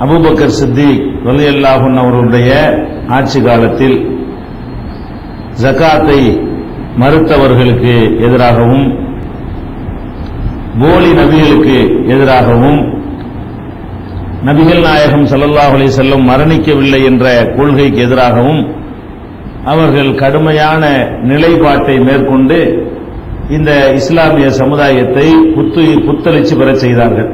Abu Bakr Siddique ரலியல்லாஹு அவர்களுடைய ஆட்சி காலத்தில் ஜகாத்தை மறுத்தவர்களுக்கு எதிராகவும் போலி நபிகளுக்கு எதிராகவும் நபிகள் நாயகம் ஸல்லல்லாஹு அலைஹி செல்லம் மரணிக்கவில்லை என்ற கொள்கைக்கு எதிராகவும் அவர்கள் கடுமையான நிலைப்பாட்டை மேற்கொண்டு இந்த இஸ்லாமிய சமுதாயத்தை புத்து புத்தளிச்சு பெறச் செய்தார்கள்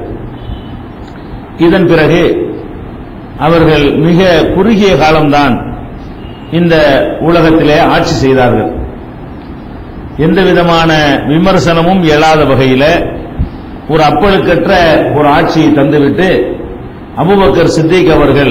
இதன் பிறகு அவர்கள் மிக குறுகிய காலம்தான் இந்த உலகத்திலே ஆட்சி செய்தார்கள் எந்த விதமான விமர்சனமும் எழாத வகையில ஒரு அப்பழுக்கற்ற ஒரு ஆட்சியை தந்துவிட்டு அபுபக்கர் சித்திக் அவர்கள்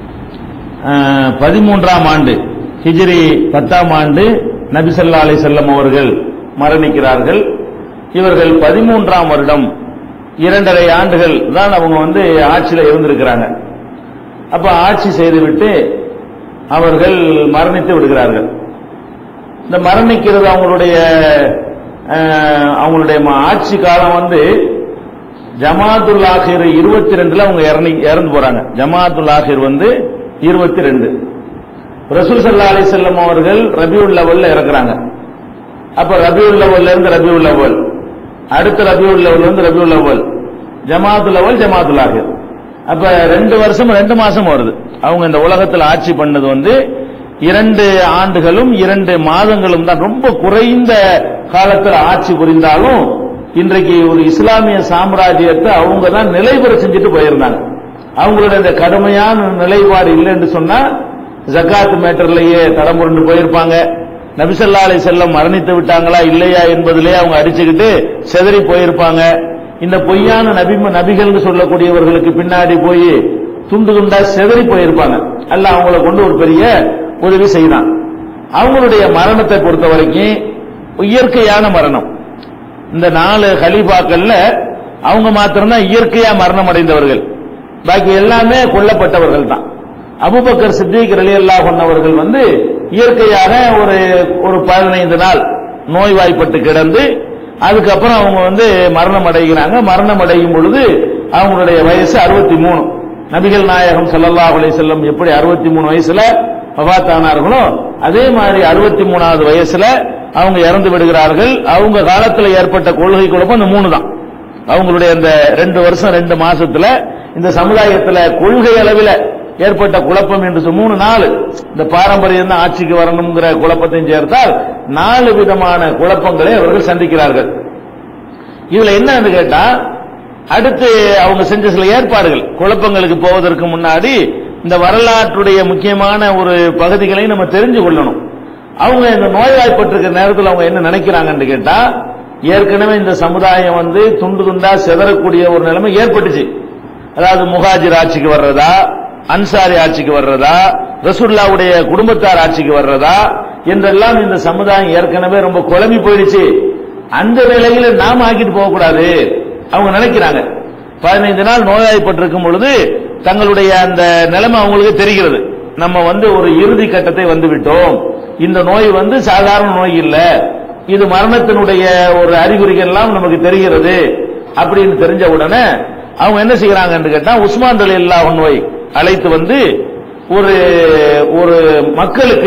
அஹ், பதிமூன்றாம் ஆண்டு ஹிஜ்ரி பத்தாம் ஆண்டு நபிசல்லா அலை செல்லம் அவர்கள் மரணிக்கிறார்கள் இவர்கள் பதிமூன்றாம் வருடம் இரண்டரை ஆண்டுகள் தான் அவங்க வந்து ஆட்சியில் இருந்திருக்கிறாங்க அப்ப ஆட்சி செய்துவிட்டு அவர்கள் மரணித்து விடுகிறார்கள் இந்த மரணிக்கிறது அவங்களுடைய அஹ், அவங்களுடைய ம- ஆட்சி காலம் வந்து ஜமாத்துல் ஆஹிர் இருபத்தி ரெண்டுல அவங்க இறந்து இறந்து போறாங்க ஜமாத்துல் ஆஹிர் வந்து இருபத்தி ரெண்டு ரசூல் சல்லா அலி செல்லம் அவர்கள் ரபியுல் லெவல்ல இறக்குறாங்க அப்ப ரபியுல் லெவல்ல இருந்து ரபியுல் லெவல் அடுத்த ரபியுல் லெவல் இருந்து ரபியுல் லெவல் ஜமாத்துல் லெவல் ஜமாத்துல் ஆஹிர் அப்ப ரெண்டு வருஷம் ரெண்டு மாசம் வருது அவங்க இந்த உலகத்தில் ஆட்சி பண்ணது வந்து இரண்டு ஆண்டுகளும் இரண்டு மாதங்களும் தான் ரொம்ப குறைந்த காலத்தில் ஆட்சி புரிந்தாலும் இன்றைக்கு ஒரு இஸ்லாமிய சாம்ராஜ்யத்தை அவங்க தான் நிலைபெற செஞ்சுட்டு போயிருந்தாங்க அவங்களுடைய இந்த கடுமையான நிலைப்பாடு இல்லைன்னு சொன்னா ஜக்காத் மேட்டர்லயே தடமுரண்டு போயிருப்பாங்க நபிசல்லா அலை செல்லம் மரணித்து விட்டாங்களா இல்லையா என்பதிலே அவங்க அடிச்சுக்கிட்டு செதறி போயிருப்பாங்க இந்த பொய்யான நபி நபிகள்னு சொல்லக்கூடியவர்களுக்கு பின்னாடி போய் துண்டு துண்டா செதறி போயிருப்பாங்க அல்ல அவங்கள கொண்டு ஒரு பெரிய உதவி செய்தான் அவங்களுடைய மரணத்தை பொறுத்த வரைக்கும் இயற்கையான மரணம் இந்த நாலு ஹலீஃபாக்கள்ல அவங்க மாத்திரம்தான் இயற்கையா மரணம் அடைந்தவர்கள் பாக்கி எல்லாமே கொல்லப்பட்டவர்கள் தான் அபுபக்கர் சித்திக் ரலியல்லாஹு அன்ஹு வந்து இயற்கையாக ஒரு ஒரு பதினைந்து நாள் நோய்வாய்ப்பட்டு கிடந்து அதுக்கப்புறம் அவங்க வந்து மரணம் அடைகிறாங்க மரணம் அடையும் பொழுது அவங்களுடைய வயசு அறுபத்தி மூணு நபிகள் நாயகம் ஸல்லல்லாஹு அலைஹி வஸல்லம் எப்படி அறுபத்தி மூணு வயசுல வஃபாத்தானார்களோ அதே மாதிரி அறுபத்தி மூணாவது வயசுல அவங்க இறந்து விடுகிறார்கள் அவங்க காலத்துல ஏற்பட்ட கொள்கை குழப்பம் இந்த மூணு தான் அவங்களுடைய இந்த ரெண்டு வருஷம் ரெண்டு மாசத்துல இந்த சமுதாயத்துல கொள்கை அளவில் ஏற்பட்ட குழப்பம் என்று சொல்~ மூணு நாலு இந்த பாரம்பரியம் தான் ஆட்சிக்கு வரணுங்கிற குழப்பத்தையும் சேர்த்தால் நாலு விதமான குழப்பங்களை அவர்கள் சந்திக்கிறார்கள் இதுல என்னன்னு கேட்டா அடுத்து அவங்க செஞ்ச சில ஏற்பாடுகள் குழப்பங்களுக்கு போவதற்கு முன்னாடி இந்த வரலாற்றுடைய முக்கியமான ஒரு பகுதிகளை நம்ம தெரிஞ்சு கொள்ளணும் அவங்க இந்த நோய்வாய்ப்பட்டிருக்கிற நேரத்தில் அவங்க என்ன நினைக்கிறாங்கன்னு கேட்டா ஏற்கனவே இந்த சமுதாயம் வந்து துண்டு துண்டா செதறக்கூடிய ஒரு நிலைமை ஏற்பட்டுச்சு அதாவது முஹாஜிர் ஆட்சிக்கு வர்றதா அன்சாரி ஆட்சிக்கு வர்றதா ரசூல்லாவுடைய குடும்பத்தார் ஆட்சிக்கு வர்றதா என்றெல்லாம் இந்த சமுதாயம் ஏற்கனவே ரொம்ப குழம்பி போயிடுச்சு அந்த நிலையில நாம ஆக்கிட்டு போக கூடாது அவங்க நினைக்கிறாங்க பதினைந்து நாள் நோயாய்ப்பட்டிருக்கும் பொழுது தங்களுடைய அந்த நிலைமை அவங்களுக்கு தெரிகிறது நம்ம வந்து ஒரு இறுதி கட்டத்தை வந்து விட்டோம் இந்த நோய் வந்து சாதாரண நோய் இல்ல இது மரணத்தினுடைய ஒரு அறிகுறிகள் எல்லாம் நமக்கு தெரிகிறது அப்படின்னு தெரிஞ்ச உடனே அவங்க என்ன செய்யறாங்கன்னு கேட்டா உஸ்மான் அலி நோய் அழைத்து வந்து ஒரு ஒரு மக்களுக்கு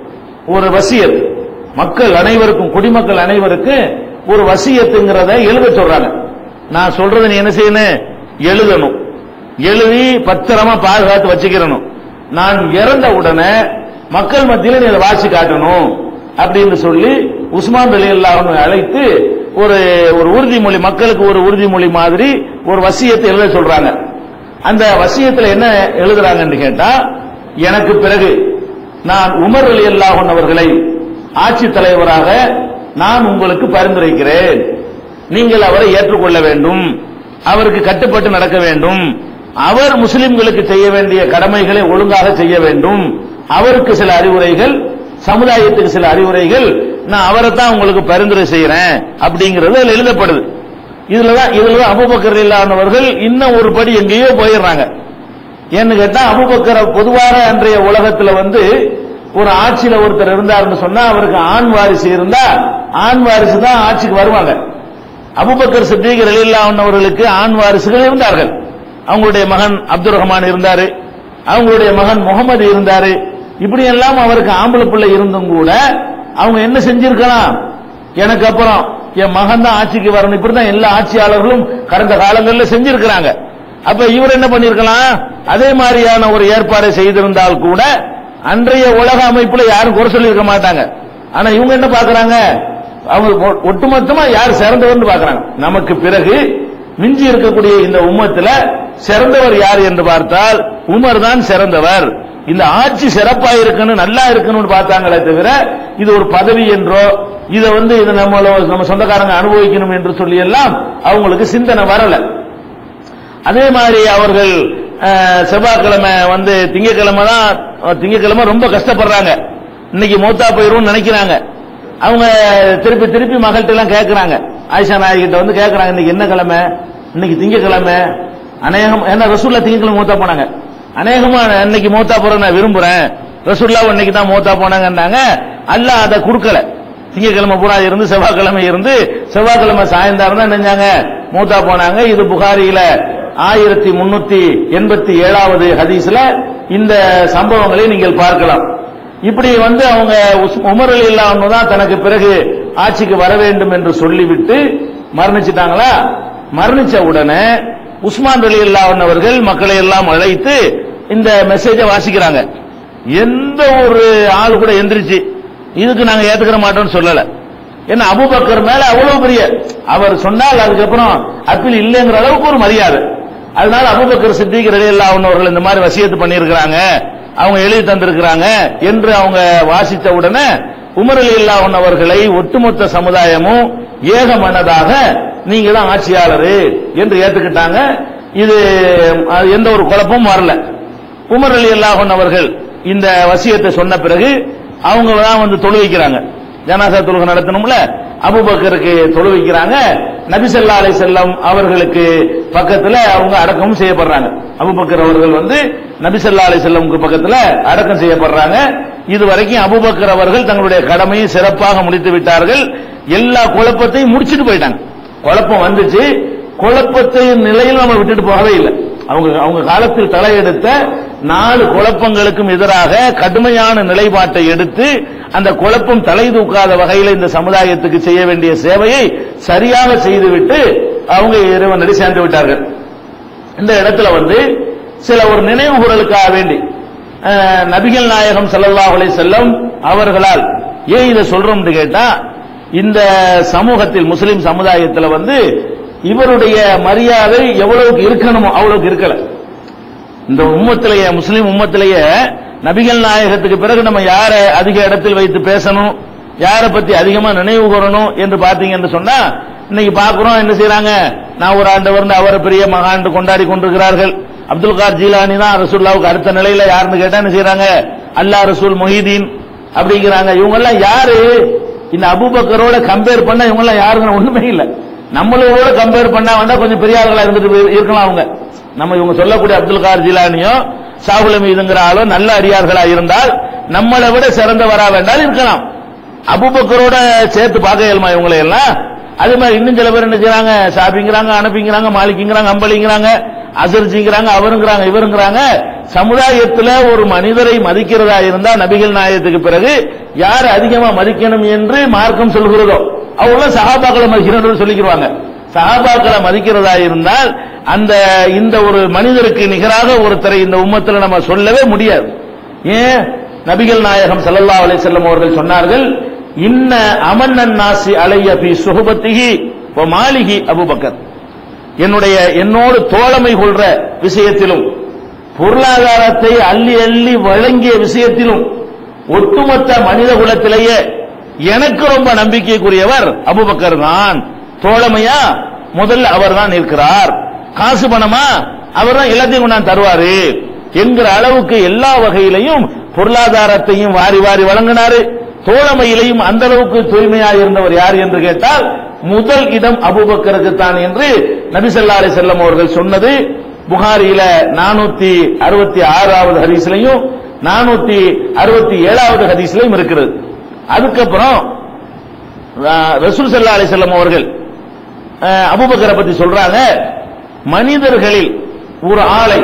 ஒரு வசியத் மக்கள் அனைவருக்கும் குடிமக்கள் அனைவருக்கும் ஒரு வசியத்துங்கிறத எழுத சொல்றாங்க நான் சொல்றதை நீ என்ன செய்யணும் எழுதணும் எழுதி பத்திரமா பாதுகாத்து வச்சுக்கிறணும் நான் இறந்த உடனே மக்கள் மத்தியில் நீ அதை வாசி காட்டணும் அப்படின்னு சொல்லி உஸ்மான் அலி அல்லாஹ் அழைத்து ஒரு ஒரு உறுதிமொழி மக்களுக்கு ஒரு உறுதிமொழி மாதிரி ஒரு வசியத்தை எழுத சொல்றாங்க அந்த வசியத்துல என்ன எழுதுறாங்கன்னு கேட்டா எனக்கு பிறகு நான் உமர் அலி அல்லாஹன் அவர்களை ஆட்சி தலைவராக நான் உங்களுக்கு பரிந்துரைக்கிறேன் நீங்கள் அவரை ஏற்றுக்கொள்ள வேண்டும் அவருக்கு கட்டுப்பட்டு நடக்க வேண்டும் அவர் முஸ்லிம்களுக்கு செய்ய வேண்டிய கடமைகளை ஒழுங்காக செய்ய வேண்டும் அவருக்கு சில அறிவுரைகள் சமுதாயத்துக்கு சில அறிவுரைகள் நான் அவரை தான் உங்களுக்கு பரிந்துரை செய்யறேன் அப்படிங்கிறது அதுல எழுதப்படுது இதுலதான் இதுலதான் அபுபக்கர் இல்லாதவர்கள் இன்னும் ஒரு படி எங்கேயோ போயிடுறாங்க ஏன்னு கேட்டா அபுபக்கர் பொதுவாக அன்றைய உலகத்துல வந்து ஒரு ஆட்சியில ஒருத்தர் இருந்தாருன்னு சொன்னா அவருக்கு ஆண் வாரிசு இருந்தா ஆண் வாரிசு தான் ஆட்சிக்கு வருவாங்க அபுபக்கர் சித்திகர் அவர்களுக்கு ஆண் வாரிசுகள் இருந்தார்கள் அவங்களுடைய மகன் அப்துல் ரஹ்மான் இருந்தாரு அவங்களுடைய மகன் முகமது இருந்தாரு இப்படி எல்லாம் அவருக்கு ஆம்பளை பிள்ளை இருந்தும் கூட அவங்க என்ன செஞ்சிருக்கலாம் எனக்கு அப்புறம் என் மகன் தான் ஆட்சிக்கு வரணும் இப்படிதான் எல்லா ஆட்சியாளர்களும் கடந்த காலங்களில் செஞ்சிருக்கிறாங்க அப்ப இவர் என்ன பண்ணிருக்கலாம் அதே மாதிரியான ஒரு ஏற்பாடை செய்திருந்தால் கூட அன்றைய உலக அமைப்புல யாரும் குறை சொல்லியிருக்க மாட்டாங்க ஆனா இவங்க என்ன பாக்குறாங்க அவங்க ஒ- ஒட்டுமொத்தமா யார் சிறந்தவர்னு பாக்குறாங்க நமக்கு பிறகு மிஞ்சி இருக்கக்கூடிய இந்த உம்மத்துல சிறந்தவர் யார் என்று பார்த்தால் உமர் தான் சிறந்தவர் இந்த ஆட்சி சிறப்பா இருக்கணும் நல்லா இருக்கணும்னு பார்த்தாங்களே தவிர இது ஒரு பதவி என்றோ இதை வந்து இது நம்மள நம்ம சொந்தக்காரங்க அனுபவிக்கணும் என்று சொல்லி எல்லாம் அவங்களுக்கு சிந்தனை வரல அதே மாதிரி அவர்கள் அஹ், செவ்வாய்க்கிழமை வந்து திங்கக்கிழமை தான் அஹ், திங்கக்கிழமை ரொம்ப கஷ்டப்படுறாங்க இன்னைக்கு மூத்தா போயிரும் நினைக்கிறாங்க அவங்க திருப்பி திருப்பி மகள்கிட்ட எல்லாம் கேட்கறாங்க ஆயிஷா நாயகி கிட்ட வந்து கேட்கறாங்க இன்னைக்கு என்ன கிழமை இன்னைக்கு திங்கக்கிழமை அநேகம் ஏன்னா ரசூல்லா திங்கக்கிழமை மூத்தா போனாங்க அநேகமா இன்னைக்கு மூத்தா போற நான் விரும்புறேன் ரசூல்லா இன்னைக்கு தான் மூத்தா போனாங்கன்னாங்க அல்லாஹ் அதை கொடுக்கல திங்கக்கிழமை பூரா இருந்து செவ்வாய்க்கிழமை இருந்து செவ்வாய்க்கிழமை சாயந்தரம் தான் நினைஞ்சாங்க மூத்தா போனாங்க இது புகாரியில ஆயிரத்தி முன்னூத்தி எண்பத்தி ஏழாவது ஹதீஸ்ல இந்த சம்பவங்களை நீங்கள் பார்க்கலாம் இப்படி வந்து அவங்க உஸ்- உமர் அலி இல்லாம தான் தனக்கு பிறகு ஆட்சிக்கு வர வேண்டும் என்று சொல்லிவிட்டு மரணிச்சிட்டாங்களா மரணிச்ச உடனே உஸ்மான் அலி அவர்கள் மக்களை எல்லாம் அழைத்து இந்த மெசேஜை வாசிக்கிறாங்க எந்த ஒரு ஆள் கூட எந்திரிச்சு இதுக்கு நாங்க ஏத்துக்கிற மாட்டோம்னு சொல்லல ஏன்னா அபூபக்கர் மேல அவ்வளவு பெரிய அவர் சொன்னால் அதுக்கப்புறம் அப்பீல் இல்லைங்கிற அளவுக்கு ஒரு மரியாதை அதனால அபூபக்கர் சித்திக் ரலியல்லாஹு அன்ஹு அவர்கள் இந்த மாதிரி வசியத்து பண்ணியிருக்கிறாங்க அவங்க எழுதி தந்திருக்கிறாங்க என்று அவங்க வாசித்த உடனே உமர் அலில்லாஹ் அவர்களை ஒட்டுமொத்த சமுதாயமும் ஏகமனதாக நீங்க தான் ஆட்சியாளர் என்று ஏத்துக்கிட்டாங்க இது அது எந்த ஒரு குழப்பமும் வரல உமர் அலி அல்லாஹன் அவர்கள் இந்த வசியத்தை சொன்ன பிறகு அவங்க தான் வந்து தொழு வைக்கிறாங்க ஜனாசா தொழுகை நடத்தணும்ல அபுபக்கருக்கு தொழு வைக்கிறாங்க நபி ஸல்லல்லாஹு அலைஹி செல்லம் அவர்களுக்கு பக்கத்துல அவங்க அடக்கம் செய்யப்படுறாங்க அபுபக்கர் அவர்கள் வந்து நபி ஸல்லல்லாஹு அலைஹி செல்லமுக்கு பக்கத்துல அடக்கம் செய்யப்படுறாங்க இது வரைக்கும் அபுபக்கர் அவர்கள் தங்களுடைய கடமையை சிறப்பாக முடித்து விட்டார்கள் எல்லா குழப்பத்தையும் முடிச்சிட்டு போயிட்டாங்க குழப்பம் வந்துச்சு குழப்பத்தின் நிலையில் நம்ம விட்டுட்டு போகவே இல்லை அவங்க அவங்க காலத்தில் தலையெடுத்த நாலு குழப்பங்களுக்கும் எதிராக கடுமையான நிலைப்பாட்டை எடுத்து அந்த குழப்பம் தலை தூக்காத வகையில் இந்த சமுதாயத்துக்கு செய்ய வேண்டிய சேவையை சரியாக செய்துவிட்டு அவங்க இறைவனடி சேர்ந்து விட்டார்கள் இந்த இடத்துல வந்து சில ஒரு நினைவு கூறலுக்காக வேண்டி அஹ், நபிகள் நாயகம் ஸல்லல்லாஹு அலைஹி செல்லம் அவர்களால் ஏன் இதை சொல்றோம்னு கேட்டா இந்த சமூகத்தில் முஸ்லிம் சமுதாயத்தில் வந்து இவருடைய மரியாதை எவ்வளவுக்கு இருக்கணுமோ அவ்வளவுக்கு இருக்கல இந்த உம்மத்திலேயே முஸ்லிம் உம்மத்திலேயே நபிகள் நாயகத்துக்கு பிறகு நம்ம யாரை அதிக இடத்தில் வைத்து பேசணும் யாரை பத்தி அதிகமா நினைவு கூறணும் என்று பாத்தீங்கன்னு சொன்னா இன்னைக்கு பாக்குறோம் என்ன செய்யறாங்க நான் ஒரு ஆண்டு வந்து அவரை பெரிய மகாண்டு கொண்டாடி கொண்டிருக்கிறார்கள் அப்துல் கார் ஜீலானி தான் ரசூல்லாவுக்கு அடுத்த நிலையில யாருன்னு கேட்டா என்ன செய்யறாங்க அல்லா ரசூல் மொஹிதீன் அப்படிங்கிறாங்க இவங்க எல்லாம் யாரு இந்த அபூபக்கரோட கம்பேர் பண்ண இவங்க எல்லாம் யாருங்க ஒண்ணுமே இல்ல நம்மளோட கம்பேர் பண்ணா வந்தா கொஞ்சம் பெரிய ஆளுகளா இருந்துட்டு போய் இருக்கலாம் அவங்க நம்ம இவங்க சொல்லக்கூடிய அப்துல் கார் ஜிலானியோ சாகுல மீதுங்கிற ஆளோ நல்ல அடியார்களா இருந்தால் நம்மளை விட சிறந்தவரா வேண்டால் இருக்கலாம் அபுபக்கரோட சேர்த்து பார்க்க இயலுமா இவங்களை எல்லாம் அதே மாதிரி இன்னும் சில பேர் என்ன செய்றாங்க ஷாப்பிங்கிறாங்க அனுப்பிங்கிறாங்க மாலிக்குங்கிறாங்க அம்பளிங்கிறாங்க அசர்ஜிங்கிறாங்க அவருங்கிறாங்க இவருங்கிறாங்க சமுதாயத்துல ஒரு மனிதரை மதிக்கிறதா இருந்தா நபிகள் நாயகத்துக்கு பிறகு யார் அதிகமா மதிக்கணும் என்று மார்க்கம் சொல்கிறதோ அவங்க சகாபாக்களை மதிக்கணும்னு சொல்லிக்கிறாங்க சஹாபாக்களை மதிக்கிறதா இருந்தால் அந்த இந்த ஒரு மனிதருக்கு நிகராக ஒருத்தரை இந்த உம்மத்துல நம்ம சொல்லவே முடியாது ஏன் நபிகள் நாயகம் ஸல்லல்லாஹு அலைஹி வஸல்லம் அவர்கள் சொன்னார்கள் இன்ன அமன்னன் நாசி அலைய பி சுஹபத்திஹி வ மாலிகி அபூபக்கர் என்னுடைய என்னோடு தோழமை கொள்ற விஷயத்திலும் பொருளாதாரத்தை அள்ளி அள்ளி வழங்கிய விஷயத்திலும் ஒட்டுமொத்த மனித குலத்திலேயே எனக்கு ரொம்ப நம்பிக்கைக்குரியவர் அபுபக்கர் தான் தோழமையா முதல்ல அவர் தான் இருக்கிறார் காசு பணமா அவர் தான் எல்லாத்தையும் கொண்டாந்து தருவாரு என்கிற அளவுக்கு எல்லா வகையிலையும் பொருளாதாரத்தையும் வாரி வாரி வழங்கினாரு தோழமையிலையும் அந்த அளவுக்கு தூய்மையாக இருந்தவர் யார் என்று கேட்டால் முதல் இடம் அபூபக்கருக்கு தான் என்று நபி ஸல்லல்லாஹு அலைஹி வஸல்லம் அவர்கள் சொன்னது புகாரியில நானூத்தி அறுபத்தி ஆறாவது ஹதீஸ்லையும் நானூத்தி அறுபத்தி ஏழாவது ஹதீஸ்லையும் இருக்கிறது அதுக்கப்புறம் அஹ், ரசூல் ஸல்லல்லாஹு அலைஹி வஸல்லம் அவர்கள் அஹ், அபூபக்கரை பத்தி சொல்றாங்க மனிதர்களில் ஒரு ஆளை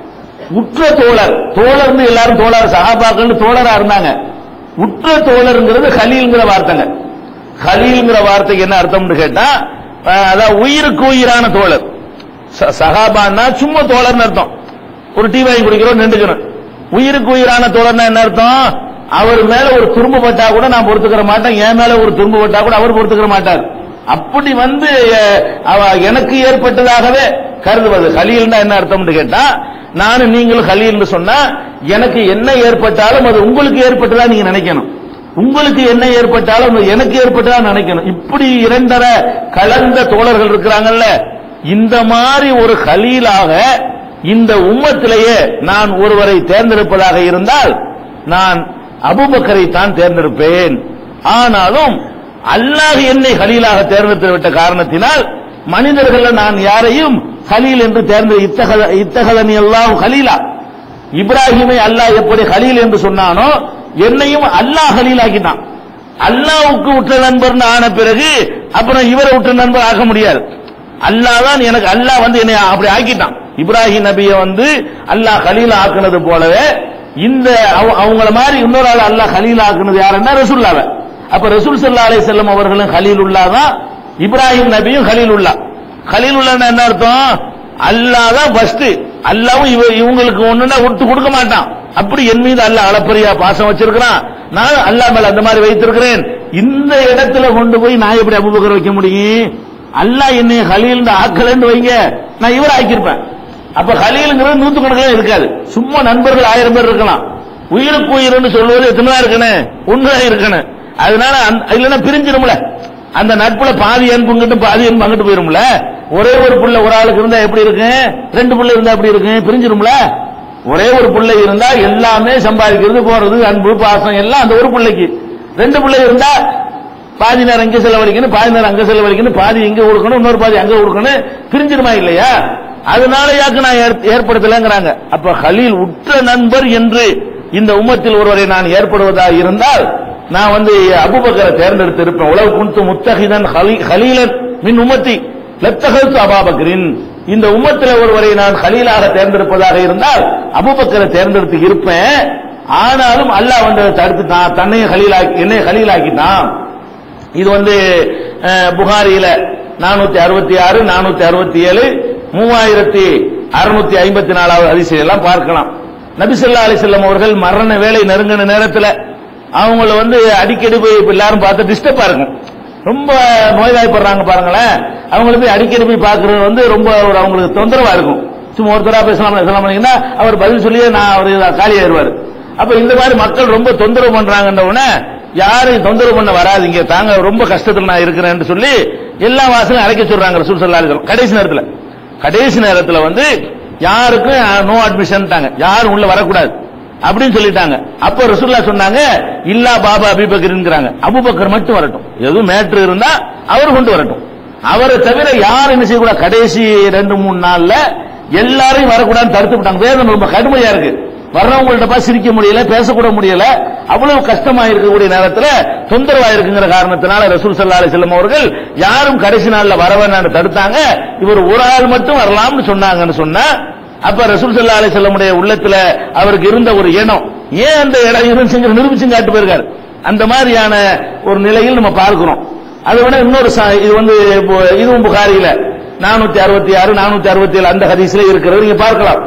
உற்ற தோழர் தோழர்னு எல்லாரும் தோழர் சகாபாக்கள் தோழரா இருந்தாங்க உற்ற தோழருங்கிறது ஹலீல்ங்கிற வார்த்தைங்க ஹலீல்ங்கிற வார்த்தைக்கு என்ன அர்த்தம்னு கேட்டா அஹ், அதான் உயிருக்கு உயிரான தோழர் ச- சகாபான்னா சும்மா தோழர்னு அர்த்தம் ஒரு டீ வாங்கி குடிக்கிறோம் நின்றுக்கிறோம் உயிருக்கு உயிரான தோழர்னா என்ன அர்த்தம் அவர் மேல ஒரு துரும்பு பட்டா கூட நான் பொறுத்துக்கிற மாட்டேன் என் மேல ஒரு துரும்பு பட்டா கூட அவர் பொறுத்துக்கிற மாட்டார் அப்படி வந்து அஹ், அவ எனக்கு ஏற்பட்டதாகவே கருதுவது ஹலீல்னா என்ன அர்த்தம்னு கேட்டா நானும் நீங்களும் ஹலீல்னு சொன்னா எனக்கு என்ன ஏற்பட்டாலும் அது உங்களுக்கு ஏற்பட்டதா நீங்க நினைக்கணும் உங்களுக்கு என்ன ஏற்பட்டாலும் அது எனக்கு ஏற்பட்டதா நினைக்கணும் இப்படி இரண்டரை கலந்த தோழர்கள் இருக்கிறாங்கல்ல இந்த மாதிரி ஒரு ஹலீலாக இந்த உம்மத்திலேயே நான் ஒருவரை தேர்ந்தெடுப்பதாக இருந்தால் நான் அபுபக்கரை தான் தேர்ந்தெடுப்பேன் ஆனாலும் அல்லாஹ் என்னை ஹலீலாக தேர்ந்தெடுத்து விட்ட காரணத்தினால் மனிதர்கள் நான் யாரையும் ஹலீல் என்று தேர்ந்து இத்தகத இத்தகதனி எல்லாம் ஹலீலா இப்ராஹிமை அல்லாஹ் எப்படி ஹலீல் என்று சொன்னானோ என்னையும் அல்லாஹ் ஹலீல் ஆக்கிட்டான் அல்லாஹ்வுக்கு உற்ற நண்பர்னு ஆன பிறகு அப்புறம் இவரை உற்ற நண்பர் ஆக முடியாது அல்லாஹ் தான் எனக்கு அல்லாஹ் வந்து என்னை அப்படி ஆக்கிட்டான் இப்ராஹிம் நபியை வந்து அல்லாஹ் ஹலீல் ஆக்குனது போலவே இந்த அவ- அவங்கள மாதிரி இன்னொரு ஆள் அல்லாஹ் ஹலீல் ஆக்குனது யாருன்னா ரசூல்லாவை அப்ப ரசூல் சல்லா அலைஹி செல்லம் அவர்களும் ஹலீலுல்லா தான் இப்ராஹிம் நபியும் ஹலீலுல்லா ஹலீலுல்லான்னு என்ன அர்த்தம் அல்லாஹ் தான் ஃபர்ஸ்ட் அல்லாவும் இவ இவங்களுக்கு ஒண்ணுன்னா விட்டு கொடுக்க மாட்டான் அப்படி என் மீது அல்லாஹ் அளப்பரியா பாசம் வச்சிருக்கிறான் நான் அல்லாஹ் மேல அந்த மாதிரி வைத்திருக்கிறேன் இந்த இடத்துல கொண்டு போய் நான் எப்படி அபுபக்கர் வைக்க முடியும் அல்லாஹ் என்னை ஹலீல் ஆக்கலன்னு வைங்க நான் இவர் ஆக்கியிருப்பேன் அப்ப ஹலீலுங்கிறது நூத்துக்கணக்கில் இருக்காது சும்மா நண்பர்கள் ஆயிரம் பேர் இருக்கலாம் உயிருக்கு உயிர்னு சொல்வது எத்தனை இருக்கணும் ஒன்றுதான் இருக்கணும் அதனால அந்த- இல்லைன்னா பிரிஞ்சிடும்ல அந்த நட்புல பாதி அன்புங்கிட்டு பாதி அன்பு அங்கிட்டு போயிரும்ல ஒரே ஒரு புள்ள ஒரு ஆளுக்கு இருந்தா எப்படி இருக்கு ரெண்டு புள்ள இருந்தா எப்படி இருக்கு பிரிஞ்சிரும்ல ஒரே ஒரு பிள்ளை இருந்தா எல்லாமே சம்பாதிக்கிறது போறது அன்பு பாசம் எல்லாம் அந்த ஒரு பிள்ளைக்கு ரெண்டு பிள்ளை இருந்தா பாதி நேரம் இங்க செலவழிக்கணும் பாதி நேரம் அங்க செலவழிக்கணும் பாதி இங்க கொடுக்கணும் இன்னொரு பாதி அங்க கொடுக்கணும் பிரிஞ்சிருமா இல்லையா அதனால யாக்கு நான் ஏற்- ஏற்படுத்தலைங்கிறாங்க அப்ப ஹலீல் உற்ற நண்பர் என்று இந்த உம்மத்தில் ஒருவரை நான் ஏற்படுவதா இருந்தால் நான் வந்து அபுபக்கரை தேர்ந்தெடுத்து இருப்பேன் உலக குண்டு முத்தகிதன் ஹலீ- ஹலீலன் மின் உம்மத்தி லத்தகத்து அபாபக்கரின் இந்த உம்மத்தில் ஒருவரை நான் ஹலீலாக தேர்ந்தெடுப்பதாக இருந்தால் அபுபக்கரை தேர்ந்தெடுத்து இருப்பேன் ஆனாலும் அல்லாஹ் வந்து அதை தடுத்துட்டான் தன்னையும் ஹலீலாக்கி என்னை ஹலீலாக்கிட்டான் இது வந்து அஹ், புகாரியில நானூத்தி அறுபத்தி ஆறு நானூத்தி அறுபத்தி ஏழு மூவாயிரத்தி அறுநூத்தி ஐம்பத்தி நாலாவது அதிசயம் எல்லாம் பார்க்கலாம் நபிசல்லா அலிசல்லம் அவர்கள் மரண வேலை நெருங்கின நேரத்துல அவங்கள வந்து அடிக்கடி போய் இப்ப எல்லாரும் பார்த்து டிஸ்டர்பா இருக்கும் ரொம்ப நோய்வாய்ப்படுறாங்க பாருங்களேன் அவங்கள போய் அடிக்கடி போய் பார்க்கறது வந்து ரொம்ப ஒரு அவங்களுக்கு தொந்தரவா இருக்கும் சும்மா ஒருத்தரா பேசலாம் பேசலாம் பண்ணீங்கன்னா அவர் பதில் சொல்லியே நான் அவர் காலியாயிருவாரு அப்ப இந்த மாதிரி மக்கள் ரொம்ப தொந்தரவு பண்றாங்கன்ற உடனே யாரையும் தொந்தரவு பண்ண வராதீங்க தாங்க ரொம்ப கஷ்டத்துல நான் இருக்கிறேன்னு சொல்லி எல்லா வாசலும் அழைக்க சொல்றாங்க ரசூல் ஸல்லல்லாஹு அலைஹி வஸல்லம் கடைசி நேரத்துல கடைசி நேரத்துல வந்து யாருக்கும் நோ அட்மிஷன் யாரும் உள்ள வரக்கூடாது அப்படின்னு சொல்லிட்டாங்க அப்ப ரசூல்லா சொன்னாங்க இல்லா பாபா அபிபக்கர்ங்கிறாங்க அபுபக்கர் மட்டும் வரட்டும் எதுவும் மேட்ரு இருந்தா அவர் கொண்டு வரட்டும் அவரை தவிர யாரும் என்ன செய்யக்கூடாது கடைசி ரெண்டு மூணு நாள்ல எல்லாரையும் வரக்கூடாதுன்னு தடுத்து விட்டாங்க வேதம் ரொம்ப கடுமையா இருக்கு வர்றவங்கள்ட்ட பார்த்து சிரிக்க முடியல பேசக்கூட முடியல அவ்வளவு கஷ்டமா இருக்கக்கூடிய நேரத்துல தொந்தரவா இருக்குங்கிற காரணத்தினால ரசூல் ஸல்லல்லாஹு அலைஹி வஸல்லம் அவர்கள் யாரும் கடைசி நாள்ல வரவேண்டாம்னு தடுத்தாங்க இவர் ஒரு ஆள் மட்டும் வரலாம்னு சொன்னாங்கன்னு சொன்னா அப்ப ரசூல் ஸல்லல்லாஹு அலைஹி வஸல்லமுடைய உள்ளத்துல அவருக்கு இருந்த ஒரு எண்ணம் ஏன் அந்த இடம் இருந்துச்சுங்கிற நிரூபிச்சு காட்டு போயிருக்காரு அந்த மாதிரியான ஒரு நிலையில் நம்ம பார்க்கிறோம் அதை விட இன்னொரு ச- இது வந்து இப்போ இதுவும் புகாரியில நானூத்தி அறுபத்தி ஆறு நானூத்தி அறுபத்தி ஏழு அந்த ஹதீஸ்ல இருக்கிறது நீங்க பார்க்கலாம்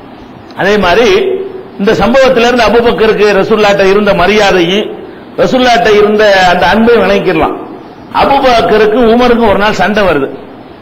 அதே மாதிரி இந்த சம்பவத்திலிருந்து அபுபக்கருக்கு ரசூல்லாட்ட இருந்த மரியாதையும் ரசூல்லாட்ட இருந்த அந்த அன்பையும் விளங்கிக்கலாம் அபுபக்கருக்கும் உமருக்கும் ஒரு நாள் சண்டை வருது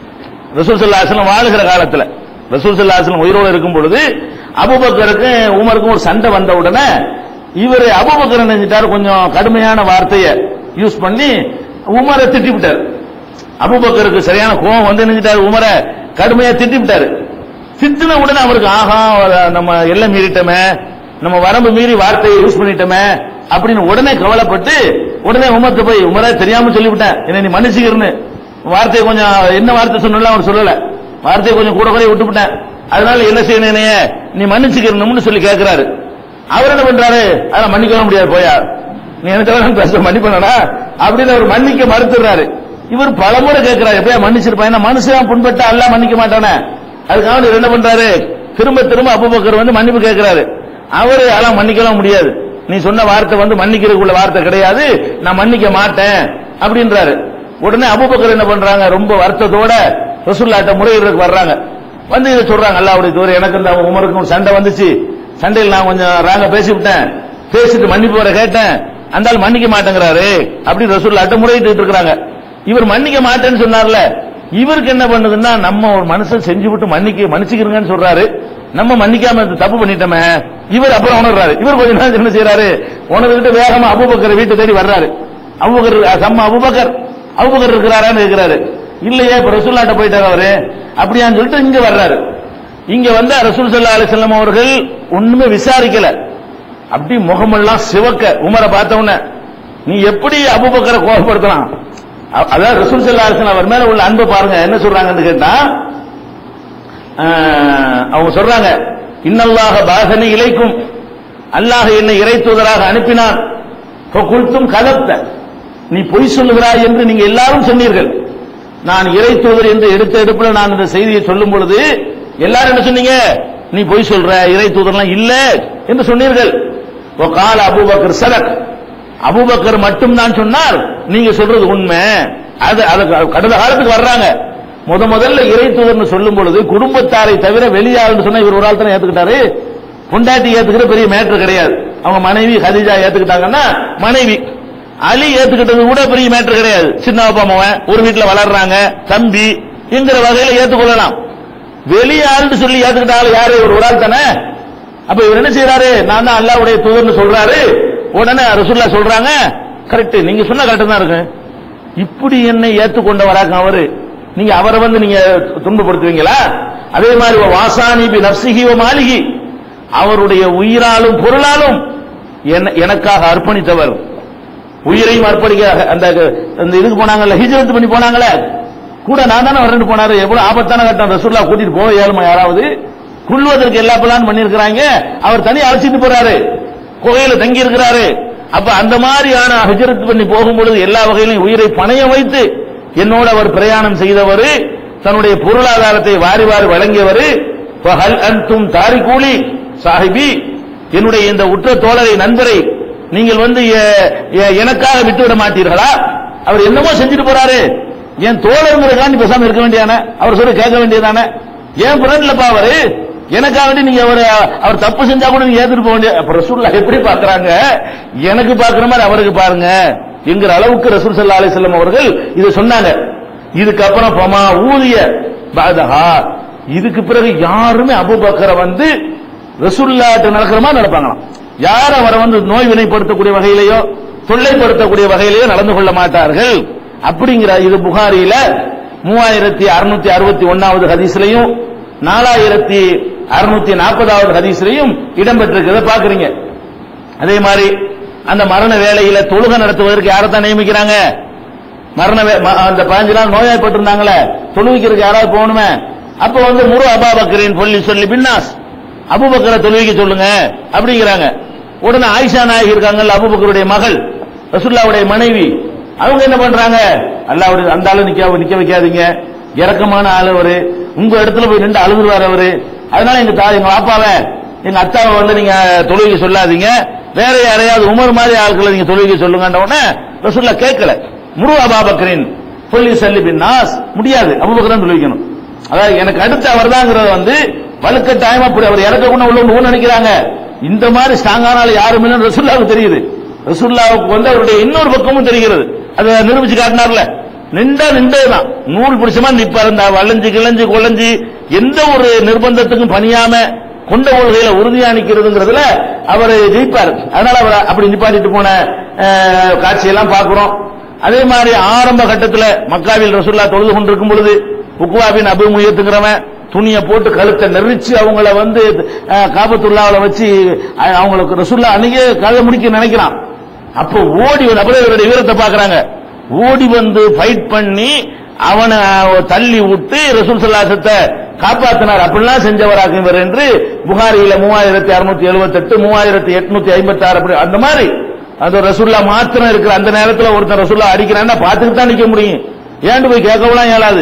ரசூல் ஸல்லல்லாஹு அலைஹி வஸல்லம் வாழுகிற காலத்துல ரசூல் ஸல்லல்லாஹு அலைஹி வஸல்லம் உயிரோடு இருக்கும் பொழுது அபுபக்கருக்கும் உமருக்கும் ஒரு சண்டை வந்த உடனே இவர் அபுபக்கர் நினைச்சிட்டாரு கொஞ்சம் கடுமையான வார்த்தையை யூஸ் பண்ணி உமரை திட்டி விட்டார் அபுபக்கருக்கு சரியான கோபம் வந்து நினைச்சிட்டாரு உமரை கடுமையா திட்டி விட்டாரு திட்டின உடனே அவருக்கு ஆஹா நம்ம எல்லாம் மீறிட்டோமே நம்ம வரம்பு மீறி வார்த்தையை யூஸ் பண்ணிட்டோமே அப்படின்னு உடனே கவலைப்பட்டு உடனே உமர்த்து போய் உமரே தெரியாம சொல்லிவிட்டேன் என்ன நீ மன்னிச்சுக்கிறன்னு வார்த்தையை கொஞ்சம் என்ன வார்த்தை சொன்னாலும் அவர் சொல்லல வார்த்தையை கொஞ்சம் கூட குறைய விட்டுவிட்டேன் அதனால என்ன செய்யணும் என்னைய நீ மன்னிச்சுக்கிறணும்னு சொல்லி கேட்கிறாரு அவர் என்ன பண்றாரு அதெல்லாம் மன்னிக்கவே முடியாது போயா நீ எனக்கு வேணாம் பேச மன்னிப்பா அப்படின்னு அவர் மன்னிக்க மறுத்துறாரு இவர் பலமுறை கேட்கிறாரு எப்பயா மன்னிச்சிருப்பான் ஏன்னா மனுஷன் புண்பட்டு அல்லாஹ் மன்னிக்க மாட்டானே அதுக்காக இவர் என்ன பண்றாரு திரும்ப திரும்ப அபூபக்கர் வந்து மன்னிப்பு கேட்கிறாரு அவரு அதெல்லாம் மன்னிக்கலாம் முடியாது நீ சொன்ன வார்த்தை வந்து மன்னிக்கிறதுக்குள்ள வார்த்தை கிடையாது நான் மன்னிக்க மாட்டேன் அப்படின்றாரு உடனே அபூபக்கர் என்ன பண்றாங்க ரொம்ப வருத்தத்தோட ரசூல்லாட்ட முறையிடுறதுக்கு வர்றாங்க வந்து இதை சொல்றாங்க அல்லாவுடைய தூர எனக்கு இந்த உமருக்கும் சண்டை வந்துச்சு சண்டையில் நான் கொஞ்சம் ராங்க பேசிவிட்டேன் பேசிட்டு மன்னிப்பு வர கேட்டேன் அந்த ஆள் மன்னிக்க மாட்டேங்கிறாரு அப்படி ரசூல்லாட்ட முறையிட்டு இருக்காங்க இவர் மன்னிக்க மாட்டேன்னு சொன்னார்ல இவருக்கு என்ன பண்ணுதுன்னா நம்ம ஒரு மனுஷன் செஞ்சு விட்டு மன்னிக்க மன்னிச்சுக்கிறங்கன்னு சொல்றாரு நம்ம மன்னிக்காம இது தப்பு பண்ணிட்டோமே இவர் அப்புறம் உணர்றாரு இவர் கொஞ்ச நேரம் என்ன செய்யறாரு உணர்ந்துகிட்டு வேகமா அபூபக்கர் வீட்டை தேடி வர்றாரு அபூபக்கர் சம்ம அபூபக்கர் அபூபக்கர் இருக்கிறாரான்னு இருக்கிறாரு இல்லையே இப்ப ரசூல்லாட்ட போயிட்டாரு அவரு அப்படியான்னு சொல்லிட்டு இங்க வர்றாரு இங்க வந்து ரசூல் சல்லா அலிசல்லம் அவர்கள் ஒண்ணுமே விசாரிக்கல அப்படி முகமெல்லாம் சிவக்க உமரை பார்த்த உடனே நீ எப்படி அபூபக்கரை கோபப்படுத்தலாம் அ- அதாவது ரசூல் சல்லா அலிஸ்லாம் அவர் மேல உள்ள அன்பை பாருங்க என்ன சொல்றாங்கன்னு கேட்டா ஆஹ், அவங்க சொல்றாங்க இன்னல்லாக பாசனை இலைக்கும் அல்லாஹ் என்னை இறை தூதராக அனுப்பினான் குல்தும் கலப்த நீ பொய் சொல்லுகிறாய் என்று நீங்க எல்லாரும் சொன்னீர்கள் நான் இறை தூதர் என்று எடுத்த எடுப்புல நான் இந்த செய்தியை சொல்லும் பொழுது எல்லாரும் என்ன சொன்னீங்க நீ பொய் சொல்ற இறை தூதர்லாம் இல்ல என்று சொன்னீர்கள் கால அபூபக்கர் சதக் அபூபக்கர் மட்டும் தான் சொன்னார் நீங்க சொல்றது உண்மை அது அது கடந்த காலத்துக்கு வர்றாங்க முத முதல்ல இறை தூதர்னு சொல்லும் பொழுது குடும்பத்தாரை தவிர வெளியாள்னு சொன்னா இவர் ஒரு ஆள் தானே ஏத்துக்கிட்டாரு பொண்டாட்டி ஏத்துக்கிற பெரிய மேட்டர் கிடையாது அவங்க மனைவி ஹதிஜா ஏத்துக்கிட்டாங்கன்னா மனைவி அலி ஏத்துக்கிட்டது கூட பெரிய மேட்டர் கிடையாது சின்ன அப்பா மகன் ஒரு வீட்டுல வளர்றாங்க தம்பி என்கிற வகையில ஏத்துக்கொள்ளலாம் வெளியாள்னு சொல்லி ஏத்துக்கிட்ட ஆளு யாரு ஒரு ஒரு ஆள் தானே அப்ப இவர் என்ன செய்யறாரு நான் தான் அல்லாவுடைய தூதர்னு சொல்றாரு உடனே ரசூல்லா சொல்றாங்க கரெக்ட் நீங்க சொன்ன கரெக்ட் தான் இருக்கு இப்படி என்னை ஏத்துக்கொண்டவராக அவரு நீங்க அவரை வந்து நீங்க துன்பப்படுத்துவீங்களா அதே மாதிரி வாசானி பி நப்சிஹி வ மாலிகி அவருடைய உயிராலும் பொருளாலும் என்ன- எனக்காக அர்ப்பணித்தவர் உயிரையும் அர்ப்பணிக்க அந்த அந்த இதுக்கு போனாங்கல்ல ஹிஜ்ரத் பண்ணி போனாங்களே கூட நான் தானே வரண்டு போனாரு எவ்வளவு ஆபத்தான கட்டம் ரசூல்லா கூட்டிட்டு போக இயலுமா யாராவது கொள்வதற்கு எல்லா பிளான் பண்ணிருக்கிறாங்க அவர் தனி அழைச்சிட்டு போறாரு குகையில தங்கி இருக்கிறாரு அப்ப அந்த மாதிரியான ஹிஜ்ரத் பண்ணி போகும்பொழுது எல்லா வகையிலும் உயிரை பணைய வைத்து என்னோட அவர் பிரயாணம் செய்தவர் தன்னுடைய பொருளாதாரத்தை வாரி வாரி வழங்கியவர் ஹல் அன்தும் தாரிகூலி சாஹிபி என்னுடைய இந்த உற்ற தோழரை நண்பரை நீங்கள் வந்து எ- எ- எனக்காக விட்டுவிட மாட்டீர்களா அவர் என்னமோ செஞ்சுட்டு போறாரு என் தோழருங்கிறதுக்காண்டி பேசாம இருக்க வேண்டியதானே அவர் சொல்லி கேட்க வேண்டியதானே ஏன் ஃப்ரெண்ட்லப்பா அவரு எனக்காக வேண்டி நீங்க அவர் அவர் தப்பு செஞ்சா கூட நீங்க ஏத்துட்டு போக வேண்டிய அப்ப ரசூல்லா எப்படி பாக்குறாங்க எனக்கு பாக்குற மாதிரி அவருக்கு பாருங்க என்கிற அளவுக்கு ரசூல் சல்லா அலிசல்லம் அவர்கள் இதை சொன்னாங்க இதுக்கப்புறம் பமா ஊதிய பாதகா இதுக்கு பிறகு யாருமே அபுபக்கரை வந்து ரசூல்லாட்ட நடக்கிற மாதிரி நடப்பாங்களாம் யார் அவரை வந்து நோய் வினைப்படுத்தக்கூடிய வகையிலேயோ தொல்லைப்படுத்தக்கூடிய வகையிலேயோ நடந்து கொள்ள மாட்டார்கள் அப்படிங்கிற இது புகாரியில மூவாயிரத்தி அறுநூத்தி அறுபத்தி ஒன்னாவது ஹதீஸ்லையும் நாலாயிரத்தி அறுநூத்தி நாற்பதாவது ஹதீஸ்லையும் இடம்பெற்றிருக்கிறத பாக்குறீங்க அதே மாதிரி அந்த மரண வேலையில தொழுகை நடத்துவதற்கு யாரை தான் நியமிக்கிறாங்க மரண வே- ம- அந்த பாஞ்சு நாள் நோயாய்ப்பட்டிருந்தாங்களே தொழுவிக்கிறதுக்கு யாராவது போகணுமே அப்ப வந்து முரு அபாபக்கரின் சொல்லி சொல்லி பின்னாஸ் அபுபக்கரை தொழுவிக்க சொல்லுங்க அப்படிங்கிறாங்க உடனே ஆயிஷா நாயகி இருக்காங்கல்ல அபுபக்கருடைய மகள் ரசுல்லாவுடைய மனைவி அவங்க என்ன பண்றாங்க அல்லாவுடைய அந்த ஆளு நிக்க நிக்க வைக்காதீங்க இறக்கமான ஆளு அவரு உங்க இடத்துல போய் நின்று அழுதுருவார் அவரு அதனால எங்க தா எங்க பாப்பாவை எங்க அத்தாவை வந்து நீங்க தொழுவிக்க சொல்லாதீங்க வேற யாரையாவது உமர் மாதிரி ஆட்களை நீங்க தொழுவிக்க சொல்லுங்கன்ற உடனே ரசுல்லா கேட்கல முரு அபாபக்கரின் சொல்லி சல்லி பின்னாஸ் முடியாது அபுபக்கரன் தொழுவிக்கணும் அதாவது எனக்கு அடுத்து அவர் வந்து வலுக்கட்டாயமா அப்படி அவர் இறக்கకుండా உள்ள ஒண்ணு நினைக்கிறாங்க இந்த மாதிரி ஸ்ட்ராங்கான ஆள் யாரும் இல்லைன்னு ரசுல்லாவுக்கு தெரியுது ரசுல்லாவுக்கு வந்து அவருடைய இன்னொரு பக்கமும் தெரிகிறது அதை நிரூபிச்சு காட்டினார்ல நின்றா நின்றதுதான் நூல் பிடிச்சமா நிப்பாரு இந்த வளைஞ்சு கிளஞ்சு குழஞ்சு எந்த ஒரு நிர்பந்தத்துக்கும் பணியாம கொண்ட கொள்கையில உறுதியா நிக்கிறதுங்கிறதுல அவர் ஜெயிப்பார் அதனால அவர் அப்படி நிப்பாட்டிட்டு போன அஹ், காட்சியெல்லாம் பார்க்கிறோம் அதே மாதிரி ஆரம்ப கட்டத்துல மக்காவில் ரசூல்லா தொழுது கொண்டிருக்கும் பொழுது உக்குவாபின் அபுமுயத்துங்கிறவன் துணியை போட்டு கழுத்தை நெரிச்சு அவங்கள வந்து அஹ், காபத்துல்லாவுல வச்சு அஹ், அவங்களுக்கு ரசூல்லா அன்னைக்கே கதை முடிக்க நினைக்கிறான் அப்போ ஓடி வந்து அப்படியே இவருடைய வீரத்தை பாக்குறாங்க ஓடி வந்து ஃபைட் பண்ணி அவனை அஹ், தள்ளி விட்டு ரசூல் சல்லாசத்தை காப்பாத்தினார் அப்படிலாம் செஞ்சவராக இவர் என்று புகாரியில மூவாயிரத்தி அறுநூத்தி எழுபத்தி எட்டு மூவாயிரத்தி எட்நூத்தி ஐம்பத்தி ஆறு அப்படி அந்த மாதிரி அந்த ரசூல்லா மாத்திரம் இருக்கிற அந்த நேரத்துல ஒருத்தன் ரசூல்லா அடிக்கிறான்னா பார்த்துட்டு தான் நிக்க முடியும் ஏன்டு போய் கேட்கவும் இயலாது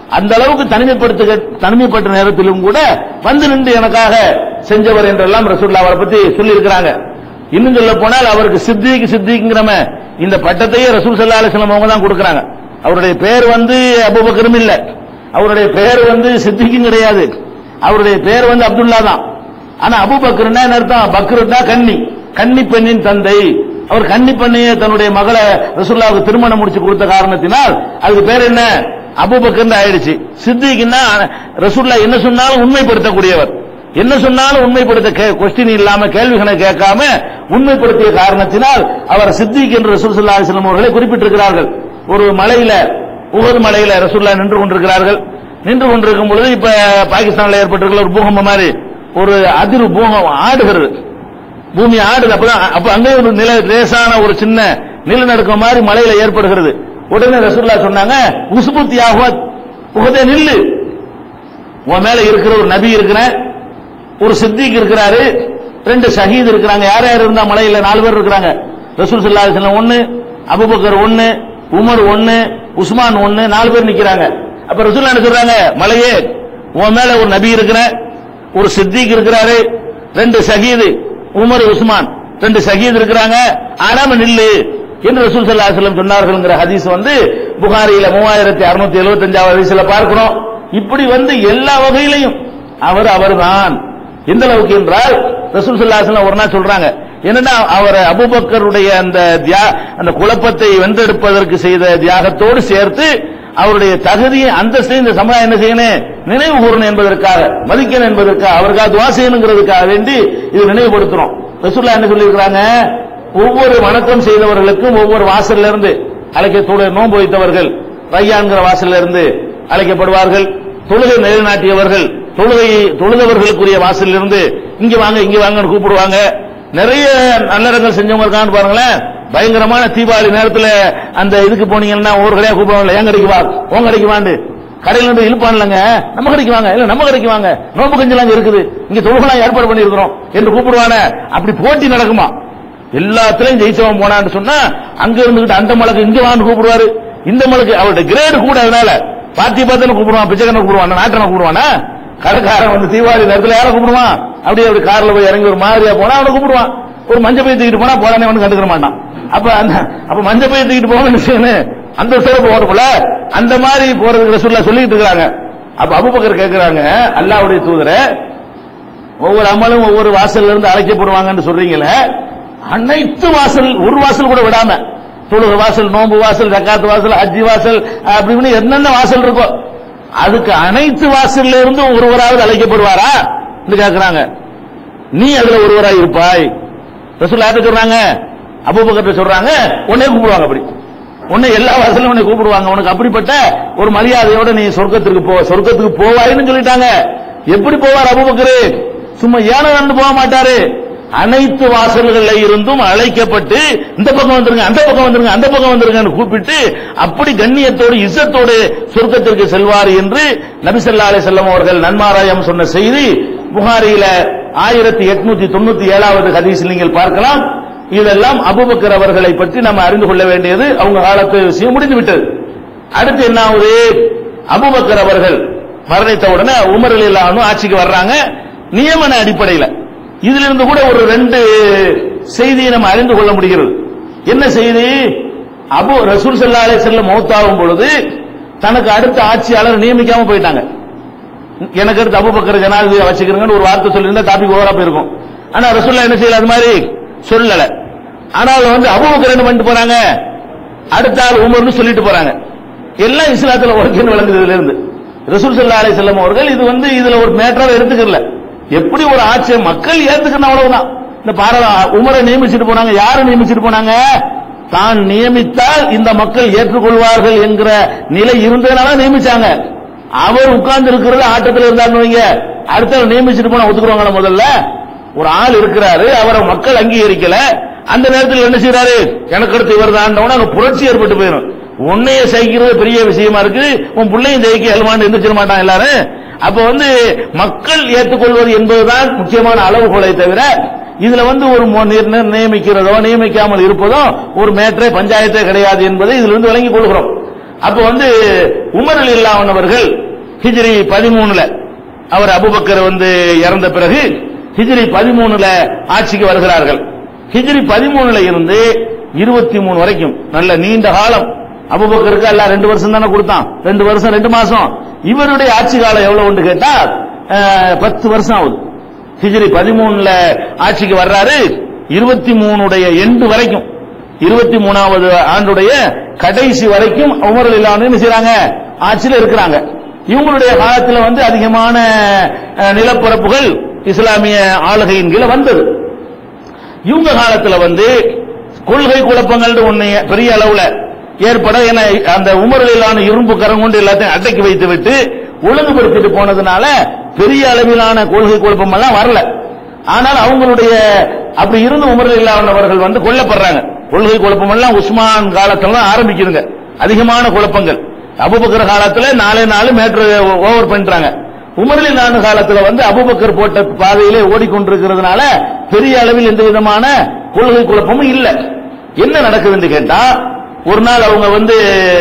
அந்த அளவுக்கு தனிமைப்படுத்த தனிமைப்பட்ட நேரத்திலும் கூட வந்து நின்று எனக்காக செஞ்சவர் என்றெல்லாம் ரசூல்லா அவரை பத்தி சொல்லி இருக்கிறாங்க இன்னும் சொல்ல போனால் அவருக்கு சித்திக்கு சித்திக்குங்கிறம இந்த பட்டத்தையே ரசூல் சல்லா அலிஸ்லாம் அவங்க தான் கொடுக்கறாங்க அவருடைய பேர் வந்து அபுபக்கரும் இல்ல அவருடைய பேர் வந்து சித்திக்கும் கிடையாது அவருடைய பேர் வந்து அப்துல்லா தான் ஆனா அபுபக்கர்னா என்ன அர்த்தம் பக்ருன்னா கன்னி கன்னி பெண்ணின் தந்தை அவர் கன்னி பெண்ணையே தன்னுடைய மகளை ரசூல்லாவுக்கு திருமணம் முடிச்சு கொடுத்த காரணத்தினால் அதுக்கு பேர் என்ன அபுபக்கர் ஆயிடுச்சு சித்திக்குன்னா ரசூல்லா என்ன சொன்னாலும் உண்மைப்படுத்தக்கூடியவர் என்ன சொன்னாலும் உண்மைப்படுத்த கொஸ்டின் இல்லாம கேள்விகளை கேட்காம உண்மைப்படுத்திய காரணத்தினால் அவர் சித்திக் என்று ரசூல் சல்லா அலிஸ்லாம் அவர்களை குறிப்பிட்டிருக்கிறார்கள் ஒரு மலையில உகது மலையில ரசூல்லா நின்று கொண்டிருக்கிறார்கள் நின்று கொண்டிருக்கும் பொழுது இப்ப பாகிஸ்தான்ல ஏற்பட்டிருக்கிற ஒரு பூகம்பம் மாதிரி ஒரு அதிர் பூகம் ஆடுகிறது பூமி ஆடுது அப்பதான் அப்ப அங்கே ஒரு நில லேசான ஒரு சின்ன நிலநடுக்கம் மாதிரி மலையில ஏற்படுகிறது உடனே ரசூல்லா சொன்னாங்க உசுபுத்தி ஆகுவத் உகதே நில்லு உன் மேல இருக்கிற ஒரு நபி இருக்கிறேன் ஒரு சித்திக் இருக்கிறாரு ரெண்டு ஷஹீத் இருக்கிறாங்க யார் யார் இருந்தா மலையில நாலு பேர் இருக்கிறாங்க ரசூல் சல்லா அலிஸ்லாம் ஒன்னு அபுபக்கர் ஒன்னு உமர் ஒன்னு உஸ்மான் ஒன்னு நாலு பேர் நிக்கிறாங்க அப்ப ரசூல் என்ன சொல்றாங்க மலையே உன் மேல ஒரு நபி இருக்கிறேன் ஒரு சித்திக் இருக்கிறாரு ரெண்டு ஷஹீது உமர் உஸ்மான் ரெண்டு ஷஹீத் இருக்கிறாங்க ஆனாம நில்லு என்று ரசூல் சல்லா அலிஸ்லாம் சொன்னார்கள்ங்கிற ஹதீஸ் வந்து புகாரியில மூவாயிரத்தி அறுநூத்தி எழுபத்தி அஞ்சாவது ஹதீஸ்ல பார்க்கிறோம் இப்படி வந்து எல்லா வகையிலையும் அவர் அவர்தான் எந்த அளவுக்கு என்றால் ரசூல் சல்லாஹ் ஒரு நாள் சொல்றாங்க என்னன்னா அவர் அபுபக்கருடைய அந்த தியா- அந்த குழப்பத்தை வென்றெடுப்பதற்கு செய்த தியாகத்தோடு சேர்த்து அவருடைய தகுதியை அந்தஸ்தை இந்த சமுதாயம் என்ன செய்யணும் நினைவு கூறணும் என்பதற்காக மதிக்கணும் என்பதற்காக அவருக்காக துவா செய்யணுங்கிறதுக்காக வேண்டி இது நினைவுபடுத்துறோம் ரசூல்லா என்ன சொல்லியிருக்கிறாங்க ஒவ்வொரு வணக்கம் செய்தவர்களுக்கும் ஒவ்வொரு வாசல்ல இருந்து அழைக்கத்தோடு நோன்பு வைத்தவர்கள் ரையான்கிற வாசல்ல இருந்து அழைக்கப்படுவார்கள் தொழுகை நிலைநாட்டியவர்கள் தொழுகை தொழுதவர்களுக்குரிய வாசல்ல இருந்து இங்க வாங்க இங்க வாங்கன்னு கூப்பிடுவாங்க நிறைய நல்லறங்கள் செஞ்சவங்க இருக்கான்னு பாருங்களேன் பயங்கரமான தீபாவளி நேரத்துல அந்த இதுக்கு போனீங்கன்னா ஒவ்வொரு கடையா கூப்பிடுவாங்க என் கடைக்கு வா உங்க கடைக்கு வாண்டு கடையில இருந்து இழுப்பான்லங்க நம்ம கடைக்கு வாங்க இல்ல நம்ம கடைக்கு வாங்க நோம்பு கஞ்சலாம் இங்க இருக்குது இங்க தொழுகலாம் ஏற்பாடு பண்ணியிருக்கிறோம் என்று கூப்பிடுவானே அப்படி போட்டி நடக்குமா எல்லாத்துலயும் ஜெயிச்சவன் போனான்னு சொன்னா அங்க இருந்துகிட்டு அந்த மலைக்கு இங்க வான்னு கூப்பிடுவாரு இந்த மலைக்கு அவருடைய கிரேடு கூட அதனால பாத்தி பார்த்தாலும் கூப்பிடுவான் பிச்சைக்கனை கூப்பிடுவான் நாட்டனை கூப்பிடுவானா கடைக்காரன் வந்து தீபாவளி நேரத்துல யாரை கூப்பிடுவான் அப்படியே அப்படி கார்ல போய் இறங்கி ஒரு மாதிரியா போனா அவனை கூப்பிடுவான் ஒரு மஞ்ச பை தூக்கிட்டு போனா போறானே அவனு கண்டுக்கிற மாட்டான் அப்ப அந்த அப்ப மஞ்ச பை தூக்கிட்டு போக என்ன செய்யணும் அந்த சிறப்பு ஓடக்குள்ள அந்த மாதிரி போறதுக்கு ரசூல்லா சொல்லிட்டு இருக்காங்க அப்ப அபுபக்கர் கேக்குறாங்க அல்லாஹ்வுடைய தூதரை ஒவ்வொரு அமலும் ஒவ்வொரு வாசல்ல இருந்து அழைக்கப்படுவாங்கன்னு சொல்றீங்களே அனைத்து வாசல் ஒரு வாசல் கூட விடாம தொழுக வாசல் நோன்பு வாசல் ரக்காத்து வாசல் ஹஜ்ஜி வாசல் அப்படி இப்படின்னு என்னென்ன வாசல் இருக்கோ அதுக்கு அனைத்து வாசல்ல இருந்தும் ஒருவராவது அழைக்கப்படுவாரா என்று கேக்குறாங்க நீ அதுல ஒருவராய் இருப்பாய் ரசூல் யார்கிட்ட சொல்றாங்க அபூபக்கர்ட்ட சொல்றாங்க உன்னை கூப்பிடுவாங்க அப்படி உன்னை எல்லா வாசலும் உன்னை கூப்பிடுவாங்க உனக்கு அப்படிப்பட்ட ஒரு மரியாதையோட நீ சொர்க்கத்திற்கு போ சொர்க்கத்துக்கு போவாயின்னு சொல்லிட்டாங்க எப்படி போவார் அபூபக்கர் சும்மா ஏன வந்து போக மாட்டாரு அனைத்து வாசல்கள்ல இருந்தும் அழைக்கப்பட்டு இந்த பக்கம் வந்துருங்க அந்த பக்கம் வந்துருங்க அந்த பக்கம் வந்துருங்கன்னு கூப்பிட்டு அப்படி கண்ணியத்தோடு இசத்தோடு சொர்க்கத்திற்கு செல்வார் என்று நபிசல்லா அலி செல்லம் அவர்கள் நன்மாராயம் சொன்ன செய்தி புகாரியில ஆயிரத்தி எட்நூத்தி தொண்ணூத்தி ஏழாவது ஹதீஸில் நீங்கள் பார்க்கலாம் இதெல்லாம் அபுபக்கர் அவர்களை பற்றி நம்ம அறிந்து கொள்ள வேண்டியது அவங்க காலத்து விஷயம் முடிந்து விட்டது அடுத்து என்ன ஆகுது அபுபக்கர் அவர்கள் மரணித்த உடனே உமர் இல்லாமல் ஆட்சிக்கு வர்றாங்க நியமன அடிப்படையில் இதுல இருந்து கூட ஒரு ரெண்டு செய்தியை நம்ம அறிந்து கொள்ள முடிகிறது என்ன செய்தி அபு ரசூல் சல்லா அலை செல்லம் மௌத்தாகும் பொழுது தனக்கு அடுத்த ஆட்சியாளர் நியமிக்காம போயிட்டாங்க எனக்கு அடுத்து அபுபக்கர் ஜனாதிபதியை வச்சுக்கிறீங்கன்னு ஒரு வார்த்தை சொல்லியிருந்தா டாபிக் ஓவரா போயிருக்கும் ஆனா ரசூல்லா என்ன செய்யல அது மாதிரி சொல்லல ஆனால் வந்து அபுபக்கர் என்ன பண்ணிட்டு போறாங்க அடுத்த ஆள் உமர்னு சொல்லிட்டு போறாங்க எல்லாம் இஸ்லாத்துல ஒர்க்குன்னு விளங்குது இதுல இருந்து ரசூல் சல்லா அலை செல்லம் அவர்கள் இது வந்து இதுல ஒரு மேட்டராக எடுத்துக்கல எப்படி ஒரு ஆட்சியை மக்கள் ஏத்துக்கணும் அவ்வளவுதான் இந்த பாரத உமரை நியமிச்சிட்டு போனாங்க யாரை நியமிச்சிட்டு போனாங்க தான் நியமித்தால் இந்த மக்கள் ஏற்றுக்கொள்வார்கள் என்கிற நிலை இருந்ததுனால நியமிச்சாங்க அவர் உட்கார்ந்து இருக்கிறது ஆட்டத்தில் இருந்தாருன்னு வைங்க அடுத்த ஆள் நியமிச்சிட்டு போனா ஒத்துக்குறாங்களா முதல்ல ஒரு ஆள் இருக்கிறாரு அவரை மக்கள் அங்கீகரிக்கல அந்த நேரத்தில் என்ன செய்யறாரு எனக்கு அடுத்து இவர் தான் அங்க புரட்சி ஏற்பட்டு போயிடும் உன்னைய சகிக்கிறது பெரிய விஷயமா இருக்கு உன் பிள்ளையும் ஜெயிக்க எழுமான்னு எந்திரிச்சிட மாட்டான் எல்லாரும் அப்ப வந்து மக்கள் ஏற்றுக்கொள்வது என்பதுதான் முக்கியமான அளவுகோலை தவிர இதுல வந்து ஒரு மொ- நிர்- நியமிக்கிறதோ நியமிக்காமல் இருப்பதோ ஒரு மேற்றே பஞ்சாயத்தே கிடையாது என்பதை இதுல இருந்து விளங்கிக் கொள்கிறோம் அப்ப வந்து உமர் அலி அவர்கள் ஹிஜ்ரி பதிமூணுல அவர் அபுபக்கர் வந்து இறந்த பிறகு ஹிஜ்ரி பதிமூணுல ஆட்சிக்கு வருகிறார்கள் ஹிஜ்ரி பதிமூணுல இருந்து இருபத்தி மூணு வரைக்கும் நல்ல நீண்ட காலம் அபுபக்கருக்கு எல்லாம் ரெண்டு வருஷம் தானே கொடுத்தான் ரெண்டு வருஷம் ரெண்டு மாசம் இவருடைய ஆட்சி காலம் எவ்வளவு கேட்டா அஹ், பத்து வருஷம் ஆகுது ஹிஜ்ரி பதிமூணுல ஆட்சிக்கு வர்றாரு இருபத்தி மூணுடைய எண்டு வரைக்கும் இருபத்தி மூணாவது ஆண்டுடைய கடைசி வரைக்கும் உமர் இல்லாம என்ன செய்றாங்க ஆட்சியில் இருக்கிறாங்க இவங்களுடைய காலத்துல வந்து அதிகமான அஹ், நிலப்பரப்புகள் இஸ்லாமிய ஆளுகையின் கீழ வந்தது இவங்க காலத்துல வந்து கொள்கை குழப்பங்கள் ஒண்ணு பெரிய அளவுல ஏற்பட என அந்த உமரலிலான இரும்பு கரம் கொண்டு எல்லாத்தையும் அடக்கி வைத்து விட்டு ஒழுங்குபடுத்திட்டு போனதுனால பெரிய அளவிலான கொள்கை குழப்பம் எல்லாம் வரல ஆனால் அவங்களுடைய அப்படி இருந்த உமரலில்லானவர்கள் வந்து கொல்லப்படுறாங்க கொள்கை குழப்பம் எல்லாம் உஸ்மான் காலத்துல தான் ஆரம்பிக்குதுங்க அதிகமான குழப்பங்கள் அபுபக்கர் காலத்துல நாலே நாலு மேட்ரு ஓவர் பண்றாங்க உமரில் நான்கு காலத்துல வந்து அபுபக்கர் போட்ட பாதையிலே ஓடிக்கொண்டிருக்கிறதுனால பெரிய அளவில் எந்த விதமான கொள்கை குழப்பமும் இல்ல என்ன நடக்குதுன்னு கேட்டா ஒரு நாள் அவங்க வந்து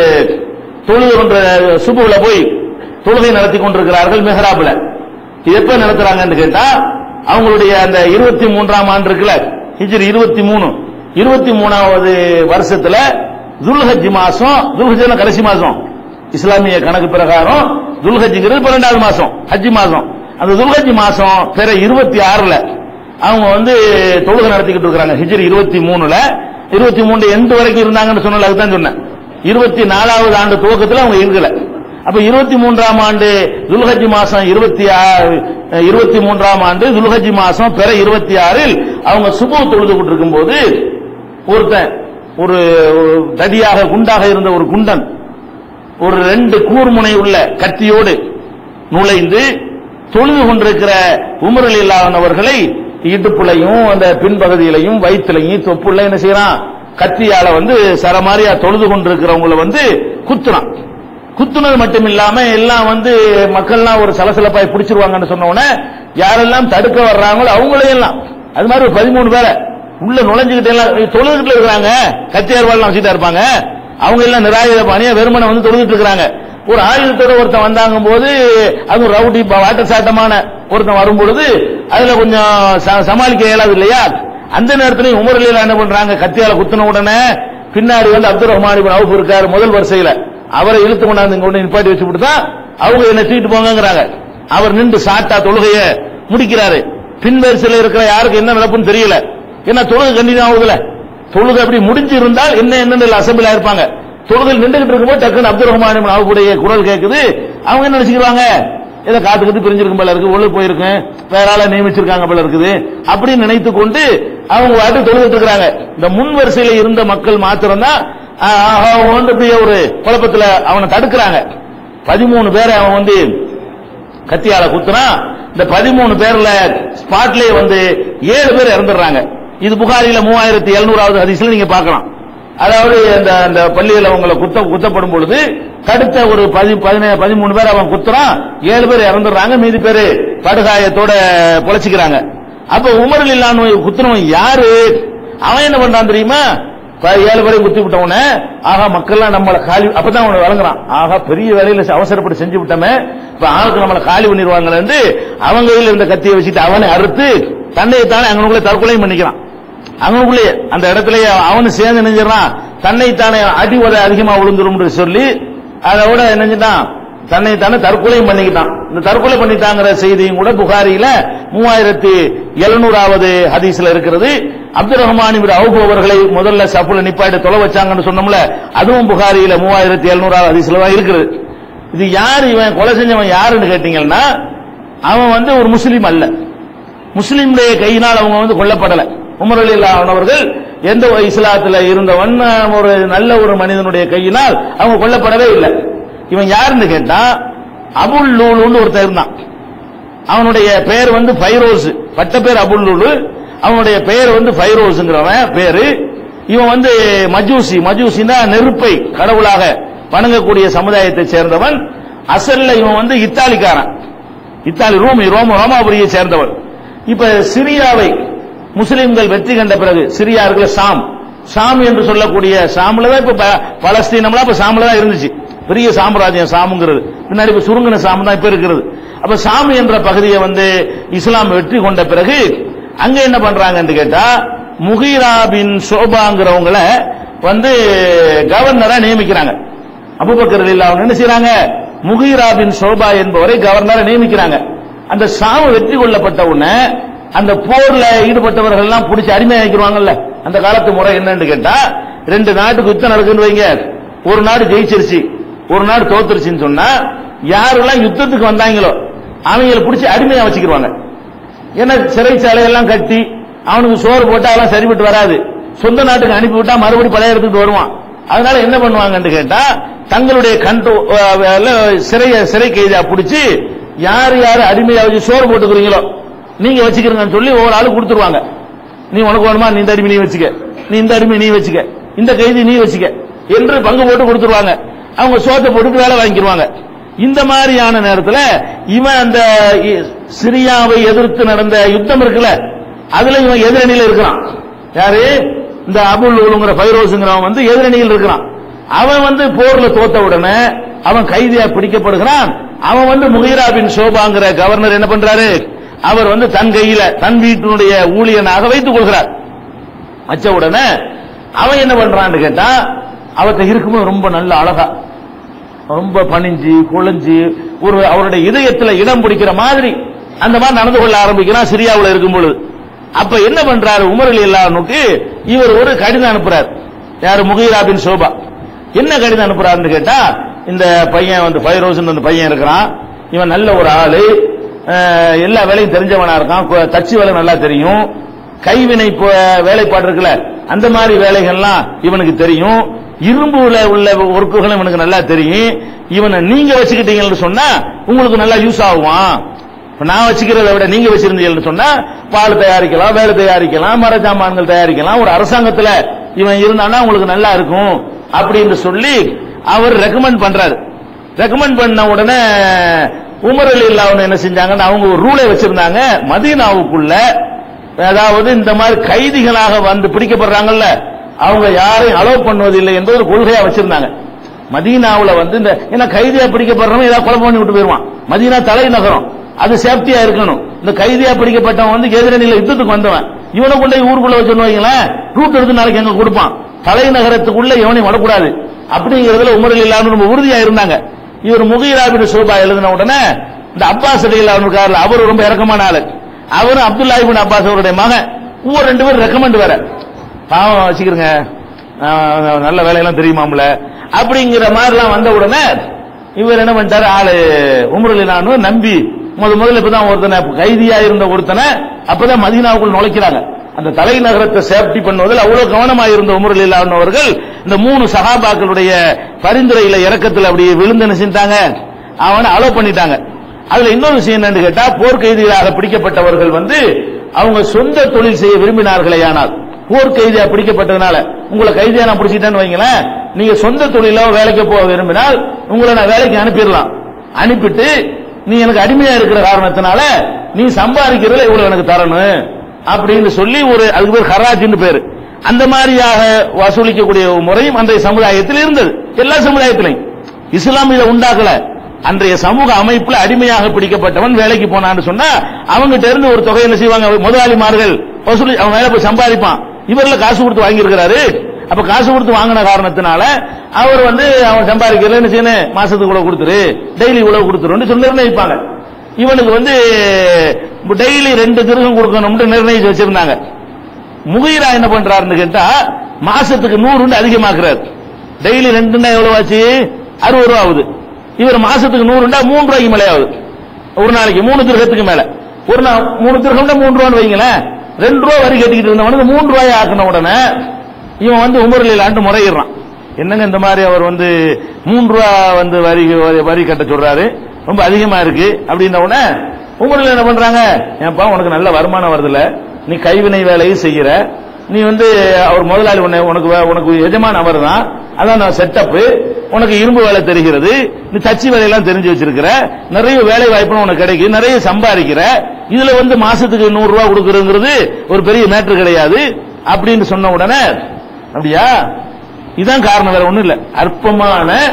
தொழுகை கொன்ற சுபுல போய் தொழுகை நடத்தி கொண்டிருக்கிறார்கள் மெஹராப்ல இது எப்ப நடத்துறாங்கன்னு கேட்டா அவங்களுடைய அந்த இருபத்தி மூன்றாம் ஆண்டு இருக்குல்ல ஹிஜ்ரி இருபத்தி மூணு இருபத்தி மூணாவது வருஷத்துல துல்ஹஜ் மாசம் துல்ஹஜ் கடைசி மாசம் இஸ்லாமிய கணக்கு பிரகாரம் துல்ஹஜ்ங்கிறது பன்னெண்டாவது மாசம் ஹஜ் மாசம் அந்த துல்ஹஜ் மாசம் பிற இருபத்தி ஆறுல அவங்க வந்து தொழுகை நடத்திக்கிட்டு இருக்காங்க ஹிஜ்ரி இருபத்தி மூணுல இருபத்தி மூணு எண்டு வரைக்கும் இருந்தாங்கன்னு சொன்னல அதுதான் சொன்னேன் இருபத்தி நாலாவது ஆண்டு துவக்கத்துல அவங்க இருக்கல அப்ப இருபத்தி மூன்றாம் ஆண்டு துல்ஹஜ் மாசம் இருபத்தி ஆறு இருபத்தி மூன்றாம் ஆண்டு துல்ஹஜ் மாசம் பிற இருபத்தி ஆறில் அவங்க சுபு தொழுது கொண்டிருக்கும் போது ஒருத்தன் ஒரு ஒரு தடியாக குண்டாக இருந்த ஒரு குண்டன் ஒரு ரெண்டு கூர்முனை உள்ள கத்தியோடு நுழைந்து தொழுது கொண்டிருக்கிற உமரில் இல்லாதவர்களை இடுப்புலையும் அந்த பின்பகுதியிலையும் வயிற்றுலையும் தொப்புல என்ன செய்யறான் கத்தியால வந்து சரமாரியா தொழுது கொண்டிருக்கிறவங்கள வந்து குத்துறான் குத்துனது மட்டும் இல்லாம எல்லாம் வந்து மக்கள்லாம் ஒரு சலசலப்பாய் பிடிச்சிருவாங்கன்னு சொன்ன உடனே யாரெல்லாம் தடுக்க வர்றாங்களோ அவங்களையும் எல்லாம் அது மாதிரி ஒரு பதிமூணு பேரை உள்ள நுழைஞ்சுக்கிட்டு எல்லாம் தொழுதுகிட்டு இருக்கிறாங்க கத்தியார்வாள் வச்சுட்டா இருப்பாங்க அவங்க எல்லாம் நிராயுத பாணியா வெறுமனை வந்து தொழுதுட்டு இருக்காங்க ஒரு ஆயுதத்தோட ஒருத்தன் வந்தாங்க போது அது ஒரு ரவுடி ப- வாட்ட சாட்டமான ஒருத்தன் வரும் பொழுது அதுல கொஞ்சம் ச- சமாளிக்க இயலாது இல்லையா அந்த நேரத்துல உமரில் என்ன பண்றாங்க கத்தியால குத்துன உடனே பின்னாடி வந்து அப்துல் ரஹ்மான் இப்னு அவுஃப் இருக்காரு முதல் வரிசையில அவரை இழுத்து கொண்டாந்து இங்க கொண்டு நிப்பாட்டி வச்சு விட்டு தான் அவங்க என்ன தூக்கிட்டு போங்கங்கறாங்க அவர் நின்று சாட்டா தொழுகைய முடிக்கிறாரு பின் வரிசையில இருக்கிற யாருக்கு என்ன நடப்புன்னு தெரியல ஏன்னா தொழுகை கண்டினியூ ஆகுதுல தொழுகை அப்படி முடிஞ்சு இருந்தால் என்ன என்னன்னு அசம்பிளா இருப்பாங்க தொழுகை நின்றுகிட்டு இருக்கும்போது டக்குன்னு அப்துல் ரஹ்மான் இப்னு அவுஃபுடைய குரல் கேக்குது அவங்க என்ன நினைச்சுக்கிறாங்க ஏதோ காத்துக்கிட்டு பிரிஞ்சிருக்கும் போல இருக்கு ஒழு போயிருக்கும் வேற ஆளை நியமிச்சிருக்காங்க போல இருக்குது அப்படின்னு நினைத்து கொண்டு அவங்க வாட்டு தொழுதுட்டு இருக்கிறாங்க இந்த முன் வரிசையில இருந்த மக்கள் மாத்திரம் தான் அவங்க வந்து இப்படியே ஒரு குழப்பத்துல அவனை தடுக்கிறாங்க பதிமூணு பேரை அவன் வந்து கத்தியால குத்துனா இந்த பதிமூணு பேர்ல ஸ்பாட்லயே வந்து ஏழு பேர் இறந்துடுறாங்க இது புகாரில மூவாயிரத்தி எழுநூறாவது ஹதீஸ்ல நீங்க பார்க்கலாம் அதாவது அந்த அந்த பள்ளியில அவங்களை குத்த குத்தப்படும் பொழுது கடுத்த ஒரு பதி பதினே- பதிமூணு பேர் அவன் குத்துறான் ஏழு பேர் இறந்துடுறாங்க மீதி பேரு படுகாயத்தோட பொழைச்சிக்கிறாங்க அப்ப உமரில் இல்லாம குத்துனவன் யாரு அவன் என்ன பண்றான் தெரியுமா ப- ஏழு பேரை குத்தி விட்டவன ஆகா மக்கள்லாம் நம்மள காலி அப்பதான் அவனை வழங்குறான் ஆகா பெரிய வேலையில செ- அவசரப்பட்டு செஞ்சு விட்டோமே இப்ப ஆளுக்கு நம்மள காலி பண்ணிடுவாங்கன்னு அவங்க கையில இருந்த கத்தியை வச்சுட்டு அவனை அறுத்து தன்னையை தானே அங்கனுக்குள்ள தற்கொலையும் பண்ணிக்கிறான் அவனுக்குள்ளேயே அந்த இடத்துலயே அவனு சேர்ந்து நினைஞ்சிடறான் தன்னைத்தானே அடி உதை அதிகமா விழுந்துரும் சொல்லி அதோட நினைஞ்சிட்டான் தன்னை தானே தற்கொலையும் பண்ணிக்கிட்டான் இந்த தற்கொலை பண்ணிட்டாங்கிற செய்தியும் கூட புகாரியில மூவாயிரத்தி எழுநூறாவது ஹதீஸ்ல இருக்கிறது அப்துல் ரஹ்மான் இப்னு அவுஃப் அவர்களை முதல்ல சப்புல நிப்பாட்டி தொலை வச்சாங்கன்னு சொன்னோம்ல அதுவும் புகாரியில மூவாயிரத்தி எழுநூறாவது ஹதீஸ்ல தான் இருக்குது இது யார் இவன் கொலை செஞ்சவன் யாருன்னு கேட்டீங்கன்னா அவன் வந்து ஒரு முஸ்லீம் அல்ல முஸ்லிம்டைய கையினால் அவங்க வந்து கொல்லப்படல உமர் அலி அவர்கள் எந்த ஒரு இஸ்லாத்துல இருந்தவன் ஒரு நல்ல ஒரு மனிதனுடைய கையினால் அவங்க கொல்லப்படவே இல்லை இவன் யாருன்னு கேட்டா அபுல் லூலுன்னு ஒருத்தன் இருந்தான் அவனுடைய பெயர் வந்து ஃபைரோஸ் பட்ட பேர் அபுல் லூலு அவனுடைய பெயர் வந்து ஃபைரோஸ்ங்கிறவன் பேரு இவன் வந்து மஜூசி மஜூசினா நெருப்பை கடவுளாக வணங்கக்கூடிய சமுதாயத்தை சேர்ந்தவன் அசல்ல இவன் வந்து இத்தாலிக்காரன் இத்தாலி ரோமி ரோம ரோமாபுரியை சேர்ந்தவன் இப்ப சிரியாவை முஸ்லிம்கள் வெற்றி கண்ட பிறகு சிரியா இருக்குல்ல ஷாம் ஷாம் என்று சொல்லக்கூடிய ஷாம்ல தான் இப்ப ப- பலஸ்தீனம்லாம் இப்ப ஷாம்ல தான் இருந்துச்சு பெரிய சாம்ராஜ்யம் சாமுங்கிறது பின்னாடி இப்ப சுருங்கின சாமு தான் இப்ப இருக்கிறது அப்ப சாமு என்ற பகுதியை வந்து இஸ்லாம் வெற்றி கொண்ட பிறகு அங்க என்ன பண்றாங்கன்னு கேட்டா முகீரா பின் சோபாங்கிறவங்கள வந்து கவர்னரா நியமிக்கிறாங்க அபுபக்கர் இல்ல அவங்க என்ன செய்றாங்க முகீரா பின் சோபா என்பவரை கவர்னரா நியமிக்கிறாங்க அந்த சாமு வெற்றி கொள்ளப்பட்ட உடனே அந்த போர்ல ஈடுபட்டவர்கள் எல்லாம் பிடிச்சி அடிமையாக்கிடுவாங்கல்ல அந்த காலத்து முறை என்னன்னு கேட்டா ரெண்டு நாட்டுக்கு யுத்தம் நடக்குன்னு வைங்க ஒரு நாடு ஜெயிச்சிருச்சு ஒரு நாடு தோத்துருச்சுன்னு சொன்னா யாரெல்லாம் யுத்தத்துக்கு வந்தாங்களோ அவங்களை பிடிச்சி அடிமையா வச்சுக்கிடுவாங்க ஏன்னா சிறைச்சாலை எல்லாம் கட்டி அவனுக்கு சோறு போட்டா அதெல்லாம் சரிபட்டு வராது சொந்த நாட்டுக்கு அனுப்பி விட்டா மறுபடியும் பழைய இடத்துக்கு வருவான் அதனால என்ன பண்ணுவாங்கன்னு கேட்டா தங்களுடைய கண்ட்ரோ சிறை சிறை கைதியா பிடிச்சி யார் யார் அடிமையா வச்சு சோறு போட்டுக்கிறீங்களோ நீங்க வச்சுக்கிறீங்கன்னு சொல்லி ஒவ்வொரு ஆளு கொடுத்துருவாங்க நீ உனக்கு வேணுமா நீ இந்த அடிமை நீ வச்சுக்க நீ இந்த அடிமை நீ வச்சுக்க இந்த கைதி நீ வச்சுக்க என்று பங்கு போட்டு கொடுத்துருவாங்க அவங்க சோத்தை போட்டு வேலை வாங்கிடுவாங்க இந்த மாதிரியான நேரத்துல இவன் அந்த இ- சிரியாவை எதிர்த்து நடந்த யுத்தம் இருக்குல்ல அதுல இவன் எதிரணியில இருக்கிறான் யாரு இந்த அபுல் உலுங்கிற பைரோஸுங்கிறவன் வந்து எதிரணியில் இருக்கிறான் அவன் வந்து போர்ல தோத்த உடனே அவன் கைதியா பிடிக்கப்படுகிறான் அவன் வந்து முகிரா பின் சோபாங்கிற கவர்னர் என்ன பண்றாரு அவர் வந்து தன் கையில தன் வீட்டினுடைய ஊழியனாக வைத்துக் கொள்கிறார் வச்ச உடனே அவன் என்ன பண்றான்னு கேட்டா அவர்கிட்ட இருக்கும்போது ரொம்ப நல்ல அழகா ரொம்ப பணிஞ்சு குழஞ்சு ஒரு அவருடைய இதயத்துல இடம் பிடிக்கிற மாதிரி அந்த மாதிரி நடந்து கொள்ள ஆரம்பிக்கிறான் சிரியாவுல இருக்கும் பொழுது அப்ப என்ன பண்றாரு உமர் அலி அல்லாஹ்வுக்கு இவர் ஒரு கடிதம் அனுப்புறார் யாரு முகீரா பின் சோபா என்ன கடிதம் அனுப்புறாருன்னு கேட்டா இந்த பையன் வந்து ஃபைரோஸ் அந்த பையன் இருக்கிறான் இவன் நல்ல ஒரு ஆளு அஹ், எல்லா வேலையும் தெரிஞ்சவனா இருக்கான் கு- தச்சு வேலை நல்லா தெரியும் கைவினை ப- வேலைப்பாடு இருக்குல்ல அந்த மாதிரி வேலைகள்லாம் இவனுக்கு தெரியும் இரும்புல உள்ள ஒர்க்குகளும் இவனுக்கு நல்லா தெரியும் இவனை நீங்க வச்சுக்கிட்டீங்கன்னு சொன்னா உங்களுக்கு நல்லா யூஸ் ஆகுவான் இப்ப நான் வச்சுக்கிறத விட நீங்க வச்சிருந்தீங்கன்னு சொன்னா பால் தயாரிக்கலாம் வேலை தயாரிக்கலாம் மர சாமான்கள் தயாரிக்கலாம் ஒரு அரசாங்கத்துல இவன் இருந்தானா உங்களுக்கு நல்லா இருக்கும் அப்படின்னு சொல்லி அவர் ரெக்கமெண்ட் பண்றாரு ரெக்கமெண்ட் பண்ண உடனே உமர் அலி அல்லாஹ் என்ன செஞ்சாங்கன்னா அவங்க ஒரு ரூலை வச்சிருந்தாங்க மதீனாவுக்குள்ள அதாவது இந்த மாதிரி கைதிகளாக வந்து பிடிக்கப்படுறாங்கல்ல அவங்க யாரையும் அலோவ் பண்ணுவதில்லை என்பது ஒரு கொள்கையா வச்சிருந்தாங்க மதீனாவுல வந்து இந்த ஏன்னா கைதியா பிடிக்கப்படுறவன் ஏதாவது குழப்பம் பண்ணி விட்டு போயிருவான் மதீனா தலைநகரம் அது சேஃப்டியா இருக்கணும் இந்த கைதியா பிடிக்கப்பட்டவன் வந்து எதிரணியில யுத்தத்துக்கு வந்தவன் இவனை கொண்டு போய் ஊருக்குள்ள வச்சுன்னு வைங்களேன் ரூட் எடுத்து நாளைக்கு எங்க கொடுப்பான் தலைநகரத்துக்குள்ள எவனையும் வரக்கூடாது அப்படிங்கிறதுல உமரில் இல்லாம ரொம்ப உறுதியா இருந்தாங்க இவர் முகீராபின் சோபா எழுதின உடனே இந்த அப்பாஸ் அடியில் இருக்காருல அவர் ரொம்ப இறக்கமான ஆளு அவரும் அப்துல்லா இபின் அப்பாஸ் அவருடைய மகன் ஒவ்வொரு ரெண்டு பேரும் ரெக்கமெண்ட் வேற பாவம் வச்சுக்கிறங்க ஆஹ், நல்ல வேலையெல்லாம் தெரியுமாம்ல அப்படிங்கிற மாதிரிலாம் வந்த உடனே இவர் என்ன பண்ணிட்டாரு ஆளு உமரலி நானும் நம்பி முத முதல்ல இப்பதான் ஒருத்தனை கைதியா இருந்த ஒருத்தனை அப்பதான் மதீனாவுக்குள் நுழைக்கிறாங்க அந்த தலைநகரத்தை சேஃப்டி பண்ணுவதில் அவ்வளவு கவனமா இருந்த உமரலி அவர்கள் இந்த மூணு சகாபாக்களுடைய பரிந்துரையில இறக்கத்துல அப்படியே விழுந்து என்ன செஞ்சாங்க அவனை அலோ பண்ணிட்டாங்க அதுல இன்னொரு விஷயம் என்னன்னு கேட்டா போர்க்கைதிகளாக பிடிக்கப்பட்டவர்கள் வந்து அவங்க சொந்த தொழில் செய்ய விரும்பினார்களே ஆனால் போர் கைதியா பிடிக்கப்பட்டதுனால உங்களை கைதியா நான் பிடிச்சிட்டேன்னு வைங்களேன் நீங்க சொந்த தொழிலோ வேலைக்கு போக விரும்பினால் உங்களை நான் வேலைக்கு அனுப்பிடலாம் அனுப்பிட்டு நீ எனக்கு அடிமையா இருக்கிற காரணத்தினால நீ சம்பாதிக்கிறதுல இவ்வளவு எனக்கு தரணும் அப்படின்னு சொல்லி ஒரு அதுக்கு பேர் ஹராஜின்னு பேரு அந்த மாதிரியாக வசூலிக்கக்கூடிய ஒரு முறையும் அன்றைய சமுதாயத்தில் இருந்தது எல்லா சமுதாயத்திலையும் இஸ்லாம் இதை உண்டாக்கல அன்றைய சமூக அமைப்புல அடிமையாக பிடிக்கப்பட்டவன் வேலைக்கு போனான்னு சொன்னா அவங்ககிட்ட இருந்து ஒரு தொகை என்ன செய்வாங்க முதலாளிமார்கள் வசூலி அவன் வேலை போய் சம்பாதிப்பான் இவர்ல காசு கொடுத்து வாங்கியிருக்கிறாரு அப்ப காசு கொடுத்து வாங்கின காரணத்தினால அவர் வந்து அவன் சம்பாதிக்கிறதுல என்ன செய்யணும் மாசத்துக்கு இவ்வளவு கொடுத்துரு டெய்லி இவ்வளவு கொடுத்துருன்னு சொல்லி நிர்ணயிப்பாங்க இவனுக்கு வந்து டெய்லி ரெண்டு திருகம் கொடுக்கணும்னு நிர்ணயிச்சு வச்சிருந்தாங்க முகீரா என்ன பண்றாருன்னு கேட்டா மாசத்துக்கு நூறு அதிகமாக்குறாரு டெய்லி ரெண்டுன்னா எவ்வளவு ஆச்சு அறுபது ரூபா ஆகுது இவர் மாசத்துக்கு நூறுண்டா மூணு ரூபாய்க்கு மேலே ஆகுது ஒரு நாளைக்கு மூணு திருகத்துக்கு மேல ஒரு நாள் மூணு திருகம்னா மூணு ரூபான்னு வைங்களேன் ரெண்டு ரூபா வரி கட்டிக்கிட்டு இருந்தவனுக்கு மூணு ரூபாய் ஆக்கின உடனே இவன் வந்து உமரில் ஆண்டு முறையிடுறான் என்னங்க இந்த மாதிரி அவர் வந்து மூணு ரூபா வந்து வரி வரி கட்ட சொல்றாரு ரொம்ப அதிகமா இருக்கு அப்படின்ன உடனே உமரில் என்ன பண்றாங்க ஏன்பா உனக்கு நல்ல வருமானம் வருதுல நீ கைவினை வேலையும் செய்யற நீ வந்து அவர் முதலாளி உன்னை உனக்கு வே- உனக்கு எஜமான அவர் தான் அதான் நான் செட்டப் உனக்கு இரும்பு வேலை தெரிகிறது நீ தச்சு வேலையெல்லாம் தெரிஞ்சு வச்சிருக்கிற நிறைய வேலை வாய்ப்பு உனக்கு கிடைக்கும் நிறைய சம்பாதிக்கிற இதுல வந்து மாசத்துக்கு நூறு ரூபாய் கொடுக்கறதுங்கிறது ஒரு பெரிய மேட்ரு கிடையாது அப்படின்னு சொன்ன உடனே அப்படியா இதான் காரணம் வேற ஒண்ணும் இல்ல அற்பமான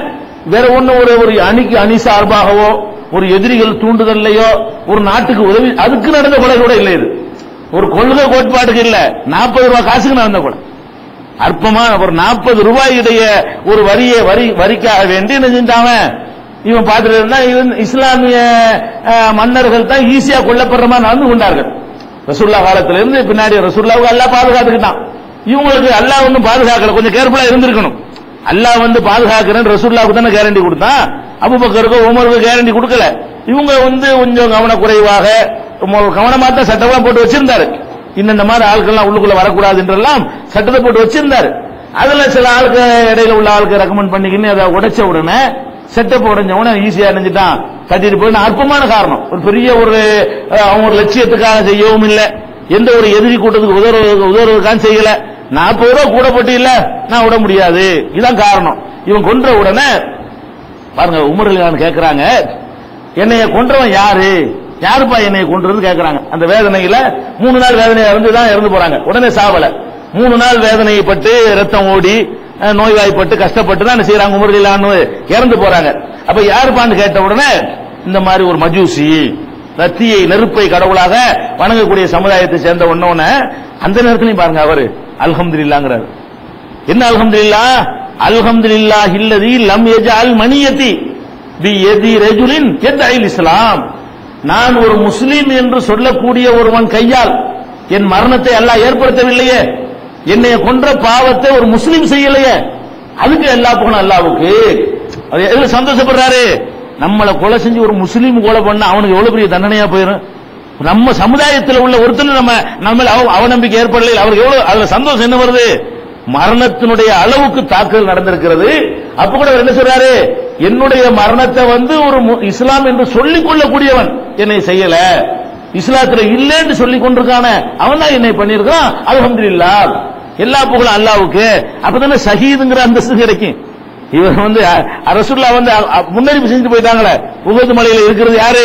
வேற ஒண்ணு ஒரு ஒரு அணிக்கு அணி சார்பாகவோ ஒரு எதிரிகள் தூண்டுதல்லையோ ஒரு நாட்டுக்கு உதவி அதுக்கு நடந்த கொலை கூட இல்லை இது ஒரு கொள்கை கோட்பாட்டுக்கு இல்ல நாற்பது ரூபாய் காசுக்கு நடந்த கொலை அற்பமான ஒரு நாற்பது ரூபாயுடைய ஒரு வரியை வரி வரிக்காக வேண்டி என்ன செஞ்சாங்க இவன் பார்த்துட்டு இருந்தா இவன் இஸ்லாமிய அஹ், மன்னர்கள் தான் ஈஸியா கொல்லப்படுற மாதிரி நடந்து கொண்டார்கள் ரசூல்லா காலத்துல இருந்து பின்னாடி ரசூல்லாவுக்கு அல்லாஹ் பாதுகாத்துக்கிட்டான் இவங்களுக்கு அல்லாஹ் ஒன்றும் பாதுகாக்கல கொஞ்சம் கேர்ஃபுல்லா இருந்திருக்கணும் அல்லாஹ் வந்து பாதுகாக்கிறேன் ரசூல்லாவுக்கு தானே கேரண்டி கொடுத்தான் அபுபக்கருக்கு உமருக்கு கேரண்டி கொடுக்கல இவங்க வந்து கொஞ்சம் கவனக்குறைவாக ரொம்ப கவனமா தான் சட்டம்லாம் போட்டு வச்சிருந்தாரு இன்னும் இந்த மாதிரி ஆட்கள்லாம் உள்ளுக்குள்ள வரக்கூடாது என்றெல்லாம் சட்டத்தை போட்டு வச்சிருந்தாரு அதுல சில ஆளுக்கு இடையில உள்ள ஆளுக்கு ரெக்கமெண்ட் பண்ணிக்கின்னு அதை உடைச்ச உடனே செட்டப் உடைஞ்ச உடனே ஈஸியா நினைஞ்சிட்டான் கட்டிட்டு போய் அற்பமான காரணம் ஒரு பெரிய ஒரு அஹ், அவங்க ஒரு லட்சியத்துக்காக செய்யவும் இல்ல எந்த ஒரு எதிரி கூட்டத்துக்கு உதவுறது உதவுறதுக்காக செய்யல நாற்பது ரூபா கூட போட்டு இல்ல நான் விட முடியாது இதான் காரணம் இவன் கொன்ற உடனே பாருங்க உமரலிகான் கேக்குறாங்க என்னைய கொன்றவன் யாரு யாருப்பா என்னைய கொன்றது கேக்குறாங்க அந்த வேதனையில மூணு நாள் வேதனையா இருந்து தான் இறந்து போறாங்க உடனே சாவல மூணு நாள் வேதனைப்பட்டு ரத்தம் ஓடி அஹ், நோய்வாய்ப்பட்டு கஷ்டப்பட்டு தான் என்ன செய்யறாங்க உமரலிலான்னு இறந்து போறாங்க அப்ப யாருப்பான்னு கேட்ட உடனே இந்த மாதிரி ஒரு மஜூசி ரத்தியை நெருப்பை கடவுளாக வணங்கக்கூடிய சமுதாயத்தை சேர்ந்த உடனே அந்த நேரத்திலையும் பாருங்க அவரு அல்ஹம்துலில்லாங்கிறாரு என்ன அல்ஹம்துலில்லா அல்ஹம்துலில்லா இல்லதி லம் யஜால் மணியதி பி எதி ரஜுலின் எத்தைல் இஸ்லாம் நான் ஒரு முஸ்லீம் என்று சொல்லக்கூடிய ஒருவன் கையால் என் மரணத்தை அல்லாஹ் ஏற்படுத்தவில்லையே என்னை கொன்ற பாவத்தை ஒரு முஸ்லீம் செய்யலையே அதுக்கு எல்லா புகழும் அல்லாவுக்கு அது எதுல சந்தோஷப்படுறாரு நம்மளை கொலை செஞ்சு ஒரு முஸ்லீம் கொலை பண்ண அவனுக்கு எவ்வளவு பெரிய தண்டனையா போயிடும் நம்ம சமுதாயத்தில் உள்ள ஒருத்தர் நம்ம நம்ம அவ- அவநம்பிக்கை ஏற்படல அவருக்கு எவ்வளவு அதுல சந்தோஷம் என்ன வருது மரணத்தினுடைய அளவுக்கு தாக்குதல் நடந்திருக்கிறது அப்ப கூட அவர் என்ன சொல்றாரு என்னுடைய மரணத்தை வந்து ஒரு மு- இஸ்லாம் என்று சொல்லிக் கொள்ளக்கூடியவன் என்னை செய்யல இஸ்லாத்துல இல்லைன்னு சொல்லிக் கொண்டிருக்கான அவன் தான் என்னை பண்ணியிருக்கான் அல்ஹம்துலில்லாஹ் எல்லா புகழும் அல்லாவுக்கு அப்பதானே ஷஹீதுங்கிற அந்தஸ்து கிடைக்கும் இவர் வந்து அ- ரசூலுல்லாஹ் வந்து அ- அ- முன்னறிவிப்பு செஞ்சு போயிட்டாங்களே உகது மலையில இருக்கிறது யாரு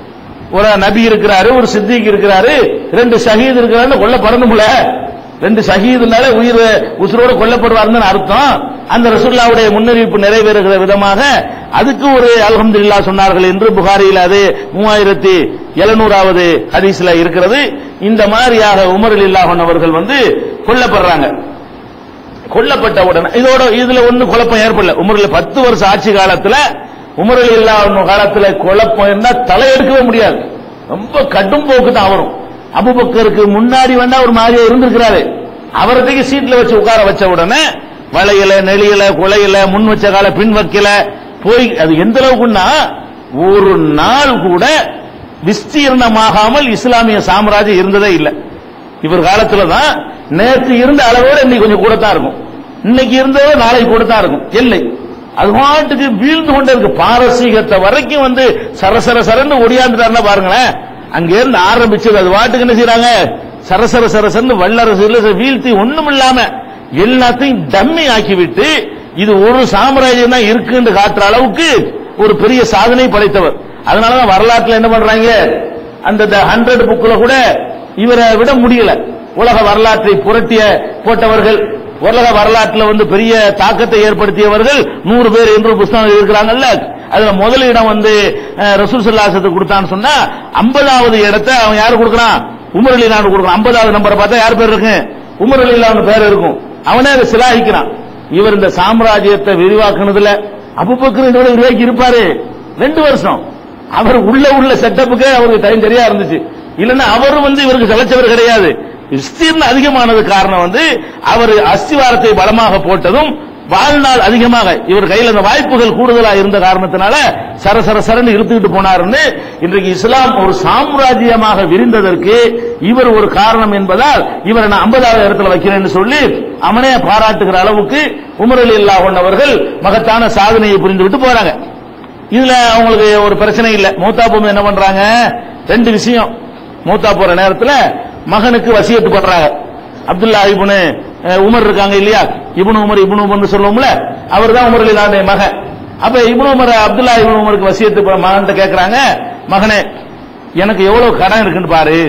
ஒரு நபி இருக்கிறாரு ஒரு சித்திக் இருக்கிறாரு ரெண்டு ஷஹீத் இருக்கிறாரு கொல்லப்படணும்ல ரெண்டு ஷஹீதுனால உயிர் உசுரோடு கொல்லப்படுவார்னு அர்த்தம் அந்த ரசூல்லாவுடைய முன்னறிவிப்பு நிறைவேறுகிற விதமாக அதுக்கு ஒரு அல்ஹம்துலில்லாஹ் சொன்னார்கள் என்று புகாரியில் அது மூவாயிரத்தி எழுநூறாவது ஹதீஸ்ல இருக்கிறது இந்த மாதிரியாக உமர் இல்லாஹன் அவர்கள் வந்து கொல்லப்படுறாங்க கொல்லப்பட்ட உடனே இதோட இதுல ஒண்ணு குழப்பம் ஏற்படல உமர்ல பத்து வருஷம் ஆட்சி காலத்துல உமரில் இல்லாத காலத்துல குழப்பம் இருந்தா தலையெடுக்கவே முடியாது ரொம்ப கடும் போக்கு தான் வரும் அபுபக்கருக்கு முன்னாடி வேணா ஒரு மாதிரியா இருந்திருக்கிறாரு அவரத்துக்கு சீட்ல வச்சு உட்கார வச்ச உடனே வளையல நெளியல குலையல முன் வச்ச கால பின் வைக்கல போய் அது எந்த அளவுக்குன்னா ஒரு நாள் கூட விஸ்தீர்ணமாகாமல் இஸ்லாமிய சாம்ராஜ்யம் இருந்ததே இல்லை இவர் காலத்துல தான் நேற்று இருந்த அளவோட இன்னைக்கு கொஞ்சம் கூட தான் இருக்கும் இன்னைக்கு இருந்ததோ நாளைக்கு கூட தான் இருக்கும் இல்லை அது பாட்டுக்கு வீழ்ந்து கொண்டே இருக்கு பாரசீகத்தை வரைக்கும் வந்து சரசர சரன்னு ஒடியாந்துட்டாருன்னா பாருங்களேன் அங்க இருந்து ஆரம்பிச்சது அது பாட்டுக்கு என்ன செய்யறாங்க சரசர சரசன்னு வல்லரசு வீழ்த்தி ஒண்ணும் இல்லாம எல்லாத்தையும் டம்மி ஆக்கிவிட்டு இது ஒரு சாம்ராஜ்யம் தான் இருக்குன்னு காட்டுற அளவுக்கு ஒரு பெரிய சாதனை படைத்தவர் அதனாலதான் வரலாற்றுல என்ன பண்றாங்க அந்த ஹண்ட்ரட் புக்ல கூட இவரை விட முடியல உலக வரலாற்றை புரட்டிய போட்டவர்கள் உலக வரலாற்றுல வந்து பெரிய தாக்கத்தை ஏற்படுத்தியவர்கள் நூறு பேர் என்று ஒரு புஸ்தகம் இருக்கிறாங்கல்ல அதுல முதல் இடம் வந்து அஹ், ரசூல் சல்லாசத்துக்கு கொடுத்தான்னு சொன்னா ஐம்பதாவது இடத்தை அவன் யாரு கொடுக்கறான் உமர் அலி நாடு கொடுக்கறான் ஐம்பதாவது நம்பரை பார்த்தா யார் பேர் இருக்கு உமர் அலி பேர் இருக்கும் அவனே அதை சிலாகிக்கிறான் இவர் இந்த சாம்ராஜ்யத்தை விரிவாக்குனதுல அபுபக்கர் இதோட விரிவாக்கி இருப்பாரு ரெண்டு வருஷம் அவர் உள்ள உள்ள செட்டப்புக்கே அவருக்கு டைம் சரியா இருந்துச்சு இல்லன்னா அவரும் வந்து இவருக்கு செலச்சவர் கிடையாது விஸ்தீர்ணம் அதிகமானது காரணம் வந்து அவர் அஸ்திவாரத்தை பலமாக போட்டதும் வாழ்நாள் அதிகமாக இவர் கையில் அந்த வாய்ப்புகள் கூடுதலா இருந்த காரணத்தினால சர சர சரன்னு இழுத்துக்கிட்டு போனாருன்னு இன்றைக்கு இஸ்லாம் ஒரு சாம்ராஜ்யமாக விரிந்ததற்கு இவர் ஒரு காரணம் என்பதால் இவரை நான் ஐம்பதாவது இடத்துல வைக்கிறேன்னு சொல்லி அவனே பாராட்டுகிற அளவுக்கு உமர் அலி அல்லாஹ் அவர்கள் மகத்தான சாதனையை புரிந்துவிட்டு போறாங்க இதுல அவங்களுக்கு ஒரு பிரச்சனை இல்ல மூத்தா பொண்ணு என்ன பண்றாங்க ரெண்டு விஷயம் மூத்தா போற நேரத்துல மகனுக்கு வசியத்து பண்றாங்க அப்துல்லா இப்னு அஹ், உமர் இருக்காங்க இல்லையா இப்னு உமர் இப்னு உமர்னு சொல்லுவோம்ல அவர் தான் உமர் இல்லாத மகன் அப்ப இப்னு உமர் அப்துல்லா இப்னு உமருக்கு வசியத்து ப- மகன்கிட்ட கேக்குறாங்க மகனே எனக்கு எவ்வளவு கடன் இருக்குன்னு பாரு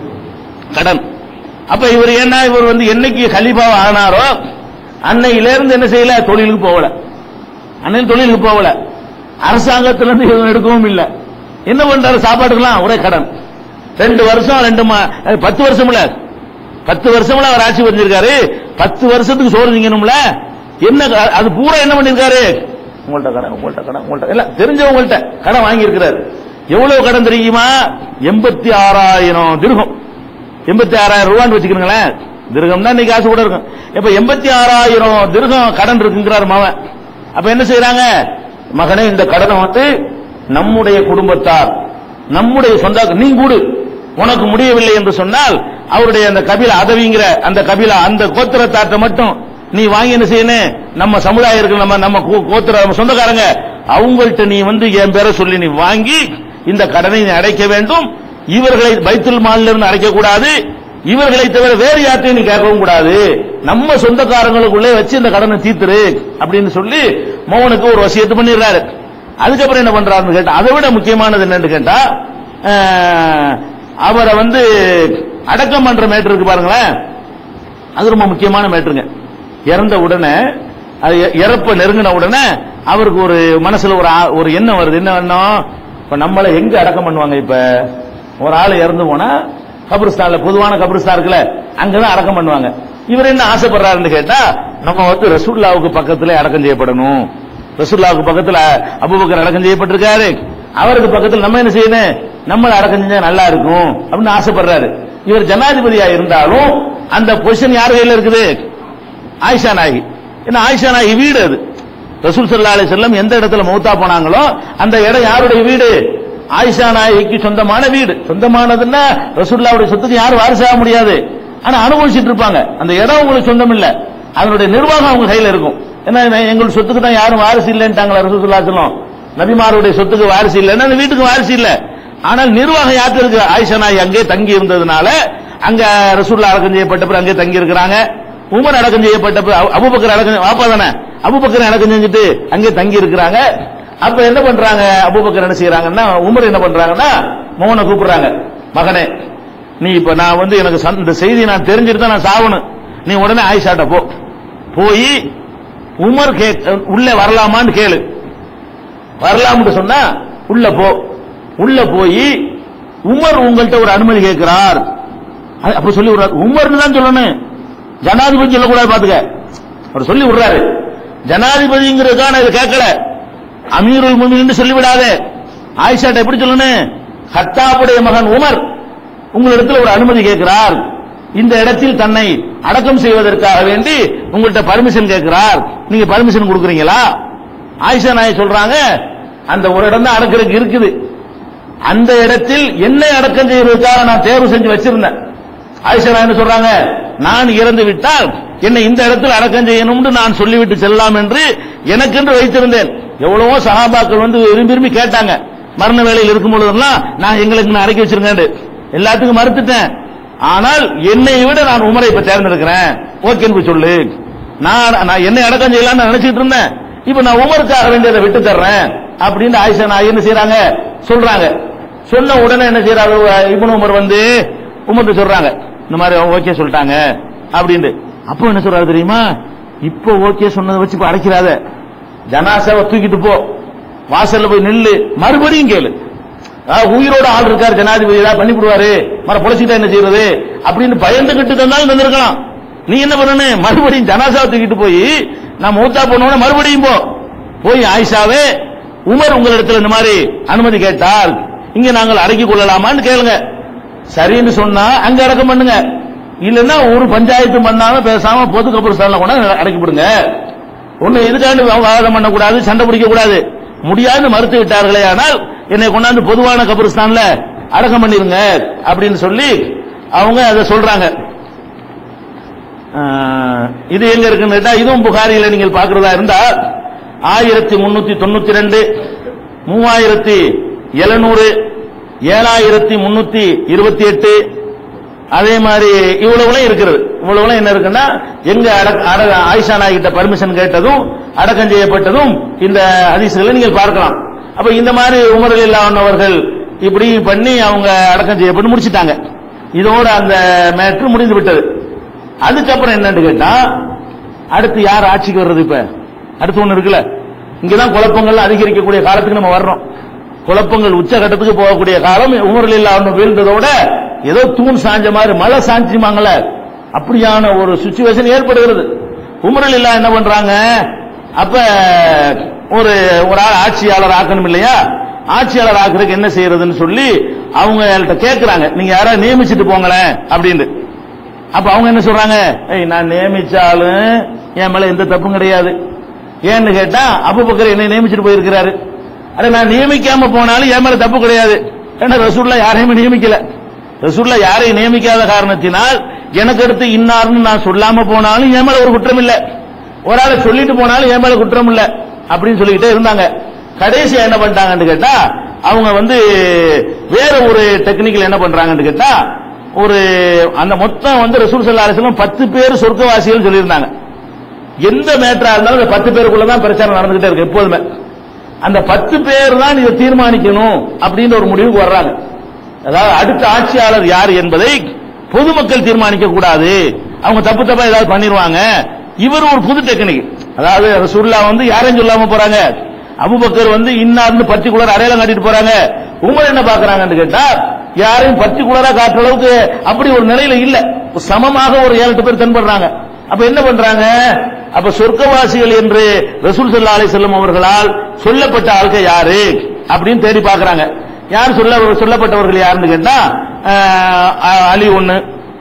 கடன் அப்ப இவர் என்ன இவர் வந்து என்னைக்கு கலீஃபாவா ஆனாரோ அன்னையில இருந்து என்ன செய்யல தொழிலுக்கு போகல அண்ணன் தொழிலுக்கு போகல அரசாங்கத்துல இருந்து எதுவும் எடுக்கவும் இல்ல என்ன பண்றாரு சாப்பாட்டுக்கெல்லாம் ஒரே கடன் ரெண்டு வருஷம் ரெண்டு மா- அஹ், பத்து வருஷம்ல பத்து வருஷம்ல அவர் ஆட்சி புரிஞ்சிருக்காரு பத்து வருஷத்துக்கு சோறு திங்கணும்ல என்ன க- அது பூரா என்ன பண்ணிருக்காரு உங்கள்ட்ட கடன் உங்கள்ட்ட கடன் உங்கள்ட்ட எல்லாம் தெரிஞ்சவங்கள்ட்ட கடன் வாங்கி இருக்கிறாரு எவ்வளவு கடன் தெரியுமா எண்பத்தி ஆறாயிரம் திருகம் எண்பத்தி ஆறாயிரம் ரூபான்னு வச்சுக்கிறீங்களேன் திருகம் தான் இன்னைக்கு காசு கூட இருக்கும் இப்ப எண்பத்தி ஆறாயிரம் திருகம் கடன் இருக்குங்கிறார் மவன் அப்ப என்ன செய்யறாங்க மகனே இந்த கடனை வந்து நம்முடைய குடும்பத்தார் நம்முடைய சொந்த நீ கூடு உனக்கு முடியவில்லை என்று சொன்னால் அவருடைய அந்த கபிலா அதவிங்கிற அந்த கபிலா அந்த கோத்திரத்தார்ட்ட மட்டும் நீ வாங்கி என்ன செய்யணும் நம்ம சமுதாயம் இருக்கு நம்ம நம்ம கோ- கோத்திர நம்ம சொந்தக்காரங்க அவங்கள்ட்ட நீ வந்து என் பேரை சொல்லி நீ வாங்கி இந்த கடனை நீ அடைக்க வேண்டும் இவர்களை பைத்துல் மாலில் இருந்து அடைக்க கூடாது இவர்களை தவிர வேறு யார்ட்டையும் நீ கேட்கவும் கூடாது நம்ம சொந்தக்காரங்களுக்குள்ளே வச்சு இந்த கடனை தீர்த்துரு அப்படின்னு சொல்லி மோகனுக்கு ஒரு வசியத்து பண்ணிடுறாரு அதுக்கப்புறம் என்ன பண்றாருன்னு கேட்டா அதை விட முக்கியமானது என்னன்னு கேட்டா அஹ், அவரை வந்து அடக்கம் பண்ற மேட்டர் இருக்கு பாருங்களேன் அது ரொம்ப முக்கியமான மேட்டருங்க இறந்த உடனே அது இ- இறப்ப நெருங்கின உடனே அவருக்கு ஒரு மனசுல ஒரு ஆ- ஒரு எண்ணம் வருது என்ன எண்ணம் இப்ப நம்மளை எங்க அடக்கம் பண்ணுவாங்க இப்ப ஒரு ஆள் இறந்து போனா கபிரிஸ்தான்ல பொதுவான கபிரிஸ்தான் இருக்குல்ல அங்கதான் அடக்கம் பண்ணுவாங்க இவர் என்ன ஆசைப்படுறாருன்னு கேட்டா நம்ம வந்து ரசூல்லாவுக்கு பக்கத்துல அடக்கம் செய்யப்படணும் ரசூல்லாவுக்கு பக்கத்துல அபூபக்கர் அடக்கம் செய்யப்பட்டிருக்காரு அவருக்கு பக்கத்துல நம்ம என்ன செய்யணும் நம்மள அடக்கம் செஞ்சா நல்லா இருக்கும் அப்படின்னு ஆசைப்படுறாரு இவர் ஜனாதிபதியா இருந்தாலும் அந்த பொசிஷன் யார் கையில இருக்குது ஆயிஷா நாயகி ஏன்னா ஆயிஷா நாயகி வீடு அது ரசூல் சல்லா அலி செல்லம் எந்த இடத்துல மௌத்தா போனாங்களோ அந்த இடம் யாருடைய வீடு ஆயிஷா நாயகிக்கு சொந்தமான வீடு சொந்தமானதுன்னா ரசூல்லாவுடைய சொத்துக்கு யாரும் வாரிசாக முடியாது ஆனா அனுபவிச்சுட்டு இருப்பாங்க அந்த இடம் உங்களுக்கு சொந்தம் இல்ல அதனுடைய நிர்வாகம் அவங்க கையில இருக்கும் ஏன்னா எங்களுக்கு சொத்துக்கு தான் யாரும் வாரிசு இல்லைன்ட்டாங்களா ரசூல்லா சொல்லும் நபிமாருடைய சொத்துக்கு வாரிசு இல்லைன்னா அந்த வீட்டுக்கு வாரிசு இல்ல ஆனால் நிர்வாகம் யாருக்கு இருக்கு ஆயிஷா நாயகி அங்கே தங்கி இருந்ததுனால அங்க ரசூல்லா அடக்கம் செய்யப்பட்ட அங்கே தங்கி இருக்கிறாங்க உமர் அடக்கம் செய்யப்பட்ட அபுபக்கர் அடக்கம் வாப்பா தானே அபுபக்கர் அடக்கம் செஞ்சுட்டு அங்கே தங்கி இருக்கிறாங்க அப்ப என்ன பண்றாங்க அபுபக்கர் என்ன செய்யறாங்கன்னா உமர் என்ன பண்றாங்கன்னா மோகனை கூப்பிடுறாங்க மகனே நீ இப்ப நான் வந்து எனக்கு சந்த- இந்த செய்தி நான் தெரிஞ்சுட்டு தான் நான் சாவணும் நீ உடனே ஆயிஷாட்ட போ போய் உமர் கே உள்ள வரலாமான்னு கேளு வரலாம்னு சொன்னா உள்ள போ உள்ள போய் உமர் உங்கள்கிட்ட ஒரு அனுமதி கேட்கிறார் அது அப்ப சொல்லி விடுறாரு உமர்னு தான் சொல்லணும் ஜனாதிபதி சொல்லக்கூடாது பாத்துக்க அவர் சொல்லி விடுறாரு ஜனாதிபதிங்கிறதுக்காக நான் இதை கேட்கல அமீருல் முமின்னு சொல்லி விடாதே ஆயிஷாட்ட எப்படி சொல்லணும் ஹத்தாபுடைய மகன் உமர் உங்களிடத்தில் ஒரு அனுமதி கேட்கிறார் இந்த இடத்தில் தன்னை அடக்கம் செய்வதற்காக வேண்டி உங்கள்கிட்ட பர்மிஷன் கேட்கிறார் நீங்க பர்மிஷன் கொடுக்குறீங்களா ஆயிஷா நாய் சொல்றாங்க அந்த ஒரு இடம் தான் அடக்கிறதுக்கு இருக்குது அந்த இடத்தில் என்னை அடக்கம் செய்வதற்காக நான் தேர்வு செஞ்சு வச்சிருந்தேன் ஆயிஷா நாய் என்ன சொல்றாங்க நான் இறந்து விட்டால் என்னை இந்த இடத்தில் அடக்கம் செய்யணும்னு நான் சொல்லிவிட்டு செல்லலாம் என்று எனக்கென்று வைத்திருந்தேன் எவ்வளவோ சகாபாக்கள் வந்து விரும்பி விரும்பி கேட்டாங்க மரண வேலையில் இருக்கும் பொழுதெல்லாம் நான் எங்களுக்கு நான் அடக்கி வச்சிருக்கேன் எல்லாத்துக்கும் மறுத்துட்டேன் ஆனால் என்னை விட நான் உமரை இப்ப தேர்ந்தெடுக்கிறேன் ஓகேன்னு சொல்லு நான் நான் என்னை அடக்கம் செய்யலாம்னு நினைச்சிட்டு இருந்தேன் இப்ப நான் உமருக்காக வேண்டியதை விட்டு தர்றேன் அப்படின்னு ஆயிஷா நான் என்ன செய்யறாங்க சொல்றாங்க சொன்ன உடனே என்ன செய்யறாரு இப்னு உமர் வந்து உமர்கிட்ட சொல்றாங்க இந்த மாதிரி ஓகே சொல்லிட்டாங்க அப்படின்னு அப்போ என்ன சொல்றாரு தெரியுமா இப்போ ஓகே சொன்னதை வச்சு இப்ப அடைக்கிறாத ஜனாசாவை தூக்கிட்டு போ வாசல்ல போய் நில்லு மறுபடியும் கேளு அதாவது உயிரோட ஆள் இருக்காரு ஜனாதிபதி ஏதாவது பண்ணி விடுவாரு மர பொழைச்சிட்டா என்ன செய்யறது அப்படின்னு பயந்துகிட்டு தந்தாலும் தந்திருக்கலாம் நீ என்ன பண்ணணும் மறுபடியும் ஜனாசாவை தூக்கிட்டு போய் நான் மூத்தா போனோட மறுபடியும் போ போய் ஆயிஷாவே உமர் உங்களிடத்துல இந்த மாதிரி அனுமதி கேட்டால் இங்க நாங்கள் அடக்கிக் கொள்ளலாமான்னு கேளுங்க சரின்னு சொன்னா அங்க அடக்கம் பண்ணுங்க இல்லன்னா ஒரு பஞ்சாயத்து பண்ணாம பேசாம பொது கபூர்ஸ்தான்ல கொண்டு அடக்கி விடுங்க ஒண்ணு எதுக்காண்டு வாதம் பண்ணக்கூடாது சண்டை பிடிக்க கூடாது முடியாது மறுத்து விட்டார்களே ஆனால் என்னை கொண்டாந்து பொதுவான கபூர்ஸ்தான்ல அடக்கம் பண்ணிருங்க அப்படின்னு சொல்லி அவங்க அதை சொல்றாங்க ஆஹ், இது எங்க இருக்குன்னு கேட்டா இதுவும் புகாரியில நீங்கள் பார்க்கிறதா இருந்தா ஆயிரத்தி முன்னூத்தி தொண்ணூத்தி ரெண்டு மூவாயிரத்தி எழுநூறு ஏழாயிரத்தி முன்னூத்தி இருபத்தி எட்டு அதே மாதிரி இவ்வளவுலாம் இருக்கிறது இவ்வளவுலாம் என்ன இருக்குன்னா எங்க அடக்க- அட- ஆயிஷா நாய் கிட்ட பர்மிஷன் கேட்டதும் அடக்கம் செய்யப்பட்டதும் இந்த ஹதீஸ்களை நீங்கள் பார்க்கலாம் அப்ப இந்த மாதிரி உமர்கள் இல்லாதவர்கள் இப்படி பண்ணி அவங்க அடக்கம் செய்யப்பட்டு முடிச்சிட்டாங்க இதோட அந்த மேட்ரு முடிந்து விட்டது அதுக்கப்புறம் என்னன்னு கேட்டா அடுத்து யார் ஆட்சிக்கு வர்றது இப்ப அடுத்து ஒண்ணு இருக்குல்ல இங்கதான் குழப்பங்கள் அதிகரிக்கக்கூடிய காலத்துக்கு நம்ம வர்றோம் குழப்பங்கள் உச்சகட்டத்துக்கு போகக்கூடிய காலம் உமரில் இல்லாம வீழ்ந்ததோட ஏதோ தூண் சாஞ்ச மாதிரி மழை சாஞ்சிமாங்கல்ல அப்படியான ஒரு சுச்சுவேஷன் ஏற்படுகிறது உமரில் இல்லா என்ன பண்றாங்க அப்ப ஒரு ஒரு ஆள் ஆட்சியாளர் ஆக்கணும் இல்லையா ஆட்சியாளர் ஆக்குறதுக்கு என்ன செய்யறதுன்னு சொல்லி அவங்க கேட்கறாங்க நீங்க யாராவது நியமிச்சிட்டு போங்களேன் அப்படின்னு அப்ப அவங்க என்ன சொல்றாங்க ஏய் நான் நியமிச்சாலும் என் மேல எந்த தப்பும் கிடையாது ஏன்னு கேட்டா அபுபக்கர் என்னை நியமிச்சிட்டு போயிருக்கிறாரு அட நான் நியமிக்காம போனாலும் என் மேல தப்பு கிடையாது ஏன்னா ரசூல்லா யாரையுமே நியமிக்கல ரசூல்லா யாரையும் நியமிக்காத காரணத்தினால் எனக்கு அடுத்து இன்னார்னு நான் சொல்லாம போனாலும் என் மேல ஒரு குற்றம் இல்ல ஒரு ஆளை சொல்லிட்டு போனாலும் என் மேல குற்றம் இல்ல அப்படின்னு சொல்லிக்கிட்டே இருந்தாங்க கடைசியா என்ன பண்ணிட்டாங்கன்னு கேட்டா அவங்க வந்து வேற ஒரு டெக்னிக்கல் என்ன பண்றாங்கன்னு கேட்டா ஒரு அந்த மொத்தம் வந்து ரசூல் சல்லா அலிஸ்லாம் பத்து பேர் சொர்க்கவாசிகள் சொல்லியிருந்தாங்க எந்த மேட்டரா இருந்தாலும் அந்த பத்து பேருக்குள்ள தான் பிரச்சாரம் நடந்துகிட்டே இருக்கு எப்போதுமே அந்த பத்து பேர் தான் இதை தீர்மானிக்கணும் அப்படின்னு ஒரு முடிவுக்கு வர்றாங்க அதாவது அடுத்த ஆட்சியாளர் யார் என்பதை பொதுமக்கள் தீர்மானிக்க கூடாது அவங்க தப்பு தப்பா ஏதாவது பண்ணிடுவாங்க இவர் ஒரு புது டெக்னிக் அதாவது ரசூல்லா வந்து யாரையும் சொல்லாம போறாங்க அபுபக்கர் வந்து இன்னார்னு பர்டிகுலர் அடையாளம் காட்டிட்டு போறாங்க உமர் என்ன பாக்குறாங்கன்னு கேட்டா யாரையும் பர்டிகுலரா காட்டுற அளவுக்கு அப்படி ஒரு நிலையில இல்ல சமமாக ஒரு ஏழு எட்டு பேர் தென்படுறாங்க அப்ப என்ன பண்றாங்க அப்ப சொர்க்கவாசிகள் என்று ரசூல் சல்லா அலி செல்லம் அவர்களால் சொல்லப்பட்ட ஆள்கள் யாரு அப்படின்னு தேடி பாக்குறாங்க யார் சொல்ல சொல்லப்பட்டவர்கள் யாருன்னு கேட்டா அஹ், அலி ஒண்ணு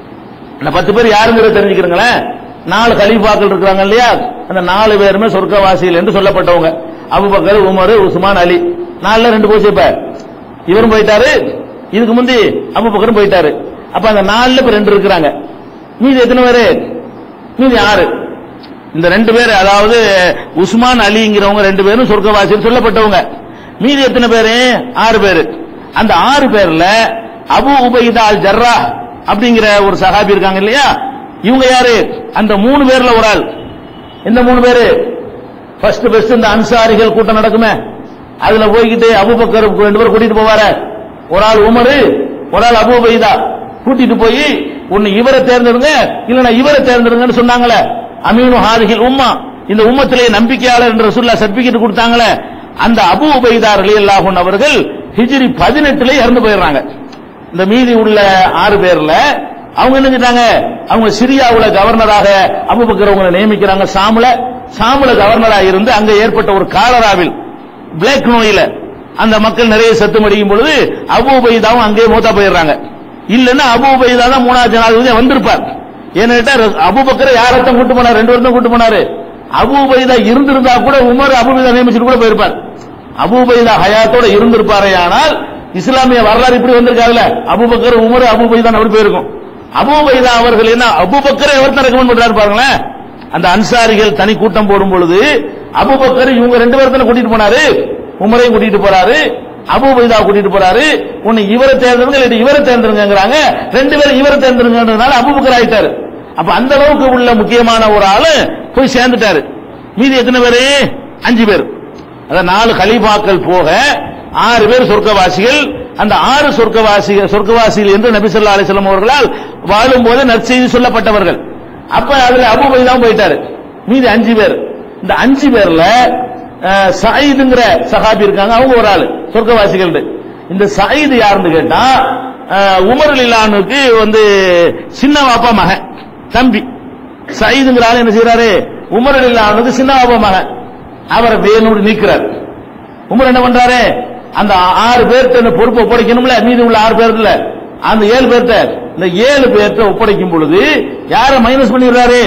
அந்த பத்து பேர் யாருங்கிறத தெரிஞ்சுக்கிறீங்களேன் நாலு கலீஃபாக்கள் இருக்கிறாங்க இல்லையா அந்த நாலு பேருமே சொர்க்கவாசிகள் என்று சொல்லப்பட்டவங்க அபுபக்கர் உமர் உஸ்மான் அலி நாலுல ரெண்டு போச்சு இப்ப இவரும் போயிட்டாரு இதுக்கு முந்தி அபுபக்கரும் போயிட்டாரு அப்ப அந்த நாலுல இப்ப ரெண்டு இருக்கிறாங்க மீதி எத்தனை பேரு மீதி ஆறு இந்த ரெண்டு பேர் அதாவது உஸ்மான் அலிங்கிறவங்க ரெண்டு பேரும் சொர்க்கவாசிகள் சொல்லப்பட்டவங்க மீதி எத்தனை பேரு ஆறு பேரு அந்த ஆறு பேர்ல அபு உபைதா அல் ஜர்ரா அப்படிங்கிற ஒரு சஹாபி இருக்காங்க இல்லையா இவங்க யாரு அந்த மூணு பேர்ல ஒரு ஆள் இந்த மூணு பேரு ஃபர்ஸ்ட் ஃபர்ஸ்ட் இந்த அன்சாரிகள் கூட்டம் நடக்குமே அதுல போய்கிட்டு அபுபக்கர் ரெண்டு பேரும் கூட்டிட்டு போவார ஒரு ஆள் உமரு ஒரு ஆள் அபு உபைதா கூட்டிட்டு போய் ஒன்னு இவரை தேர்ந்தெடுங்க இல்லனா இவரை தேர்ந்தெடுங்கன்னு சொன்னாங்களே அமீனு ஹாதிகில் உம்மா இந்த உம்மத்திலே நம்பிக்கையாளர் என்ற சொல்ல சர்டிபிகேட் கொடுத்தாங்களே அந்த அபு உபைதா ரலியல்லாஹு அவர்கள் ஹிஜ்ரி பதினெட்டுல இறந்து போயிடுறாங்க இந்த மீதி உள்ள ஆறு பேர்ல அவங்க என்ன செஞ்சாங்க அவங்க சிரியாவுல கவர்னராக அபுபக்கர் அவங்களை நியமிக்கிறாங்க சாமுல சாமுல கவர்னராக இருந்து அங்க ஏற்பட்ட ஒரு காலராவில் பிளாக் நோயில அந்த மக்கள் நிறைய சத்து மடிக்கும் பொழுது அபு உபைதாவும் அங்கேயே மூத்தா போயிடுறாங்க இல்லன்னா அபு உபைதா தான் மூணாவது ஜனாதிபதி வந்திருப்பார் ஏன்னு கேட்டா அபுபக்கரை யாரத்தான் கூட்டு போனார் ரெண்டு வருஷம் கூட்டு போனாரு அபு உபைதா இருந்திருந்தா கூட உமர் அபு உபைதா நியமிச்சுட்டு கூட போயிருப்பார் அபு உபைதா ஹயாத்தோட இருந்திருப்பாரே ஆனால் இஸ்லாமிய வரலாறு இப்படி வந்திருக்காதுல அபுபக்கர் உமர் அபு உபைதா அப்படி போயிருக்கும் அபு உபைதா அவர்கள் என்ன அபுபக்கரை எவர் ரெக்கமெண்ட் பண்றாரு பாருங்களேன் அந்த அன்சாரிகள் தனி கூட்டம் போடும் பொழுது அபுபக்கர் இவங்க ரெண்டு பேர்த்தான கூட்டிட்டு போனாரு உமரையும் கூட்டிட்டு போறாரு அபு உபைதா கூட்டிட்டு போறாரு ஒன்னு இவரை தேர்ந்தெடுங்க இல்லாட்டி இவரை தேர்ந்தெடுங்கிறாங்க ரெண்டு பேரும் இவரை தேர்ந்தெடுங்கன்றதுனால அபுபக்கர் ஆயிட்டாரு அப்ப அந்த அளவுக்கு உள்ள முக்கியமான ஒரு ஆளு போய் சேர்ந்துட்டாரு மீதி எத்தனை பேரு அஞ்சு பேர் அதான் நாலு கலிபாக்கள் போக ஆறு பேர் சொர்க்கவாசிகள் அந்த ஆறு சொர்க்கவாசிகள் சொர்க்கவாசிகள் என்று நபி ஸல்லல்லாஹு அலைஹி வஸல்லம் அவர்களால் வாழும்போது நற்செய்தி சொல்லப்பட்டவர்கள் அப்ப அதுல அபு தான் போயிட்டாரு மீதி அஞ்சு பேர் இந்த அஞ்சு பேர்ல அஹ், சயீதுங்கிற சஹாபி இருக்காங்க அவங்க ஒரு ஆளு சொர்க்கவாசிகள் இந்த சயீது யாருன்னு கேட்டா அஹ், உமர் இல்லானுக்கு வந்து சின்ன வாப்பா மகன் தம்பி சயீதுங்கிற ஆளு என்ன செய்யறாரு உமர் இல்லானுக்கு சின்ன வாப்பா மகன் அவரை வேணூர் நீக்கிறார் உமர் என்ன பண்றாரு அந்த ஆறு பேர்த்த இந்த பொறுப்பை ஒப்படைக்கணும்ல மீதி உள்ள ஆறு பேர்ல அந்த ஏழு பேர்த்த இந்த ஏழு பேர்த்த ஒப்படைக்கும் பொழுது யார மைனஸ் பண்ணிடுறாரு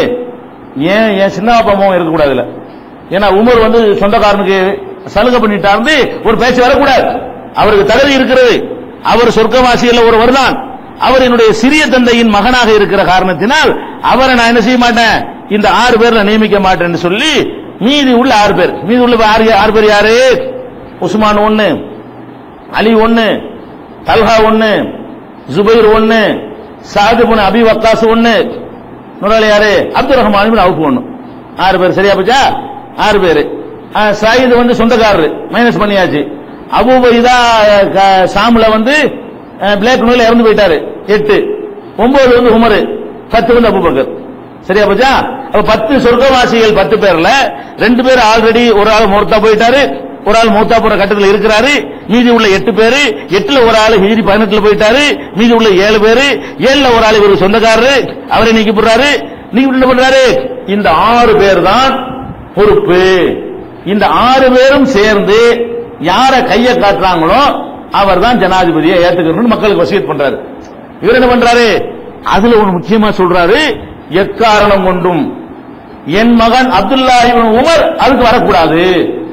ஏன் ஏன் சின்ன அப்பா அம்மாவும் இருக்கக்கூடாதுல ஏன்னா உமர் வந்து சொந்தக்காரனுக்கு சலுகை பண்ணிட்டாரு ஒரு பேச்சு வரக்கூடாது அவருக்கு தகுதி இருக்கிறது அவர் சொர்க்கவாசியில் ஒருவர் தான் அவர் என்னுடைய சிறிய தந்தையின் மகனாக இருக்கிற காரணத்தினால் அவரை நான் என்ன செய்ய மாட்டேன் இந்த ஆறு பேர்ல நியமிக்க மாட்டேன்னு சொல்லி மீதி உள்ள ஆறு பேர் மீதி உள்ள ஆறு ஆறு பேர் யாரு உஸ்மான் ஒன்னு அலி ஒன்னு தல்ஹா ஒன்னு ஜுபைர் ஒன்னு சாது புன அபி வக்காஸ் ஒன்னு நுராலி யாரு அப்துல் ரஹ்மான் அவுப்பு ஒன்னு ஆறு பேர் சரியா போச்சா ஆறு பேர் சாயிது வந்து சொந்தக்காரரு மைனஸ் பண்ணியாச்சு அபூபைதா சாமுல வந்து பிளாக் நோயில இறந்து போயிட்டாரு எட்டு ஒன்பது வந்து உமரு பத்து வந்து அபூபக்கர் சரியா போச்சா அப்ப பத்து சொர்க்கவாசிகள் பத்து பேர்ல ரெண்டு பேர் ஆல்ரெடி ஒரு ஆள் மூர்த்தா போயிட்டாரு ஒரு ஆள் மூத்தா போற கட்டத்தில் இருக்கிறாரு மீதி உள்ள எட்டு பேரு எட்டுல ஒரு ஆள் ஹிஜ்ரி பதினெட்டுல போயிட்டாரு மீதி உள்ள ஏழு பேரு ஏழுல ஒரு ஆள் இவர் சொந்தக்காரரு அவரை நீக்கி போடுறாரு நீங்க என்ன பண்றாரு இந்த ஆறு பேர் தான் பொறுப்பு இந்த ஆறு பேரும் சேர்ந்து யார கைய காட்டுறாங்களோ அவர் தான் ஜனாதிபதியை ஏத்துக்கணும்னு மக்களுக்கு வசியத் பண்றாரு இவர் என்ன பண்றாரு அதுல ஒண்ணு முக்கியமா சொல்றாரு எக்காரணம் கொண்டும் என் மகன் அப்துல்லா இப்னு உமர் அதுக்கு வரக்கூடாது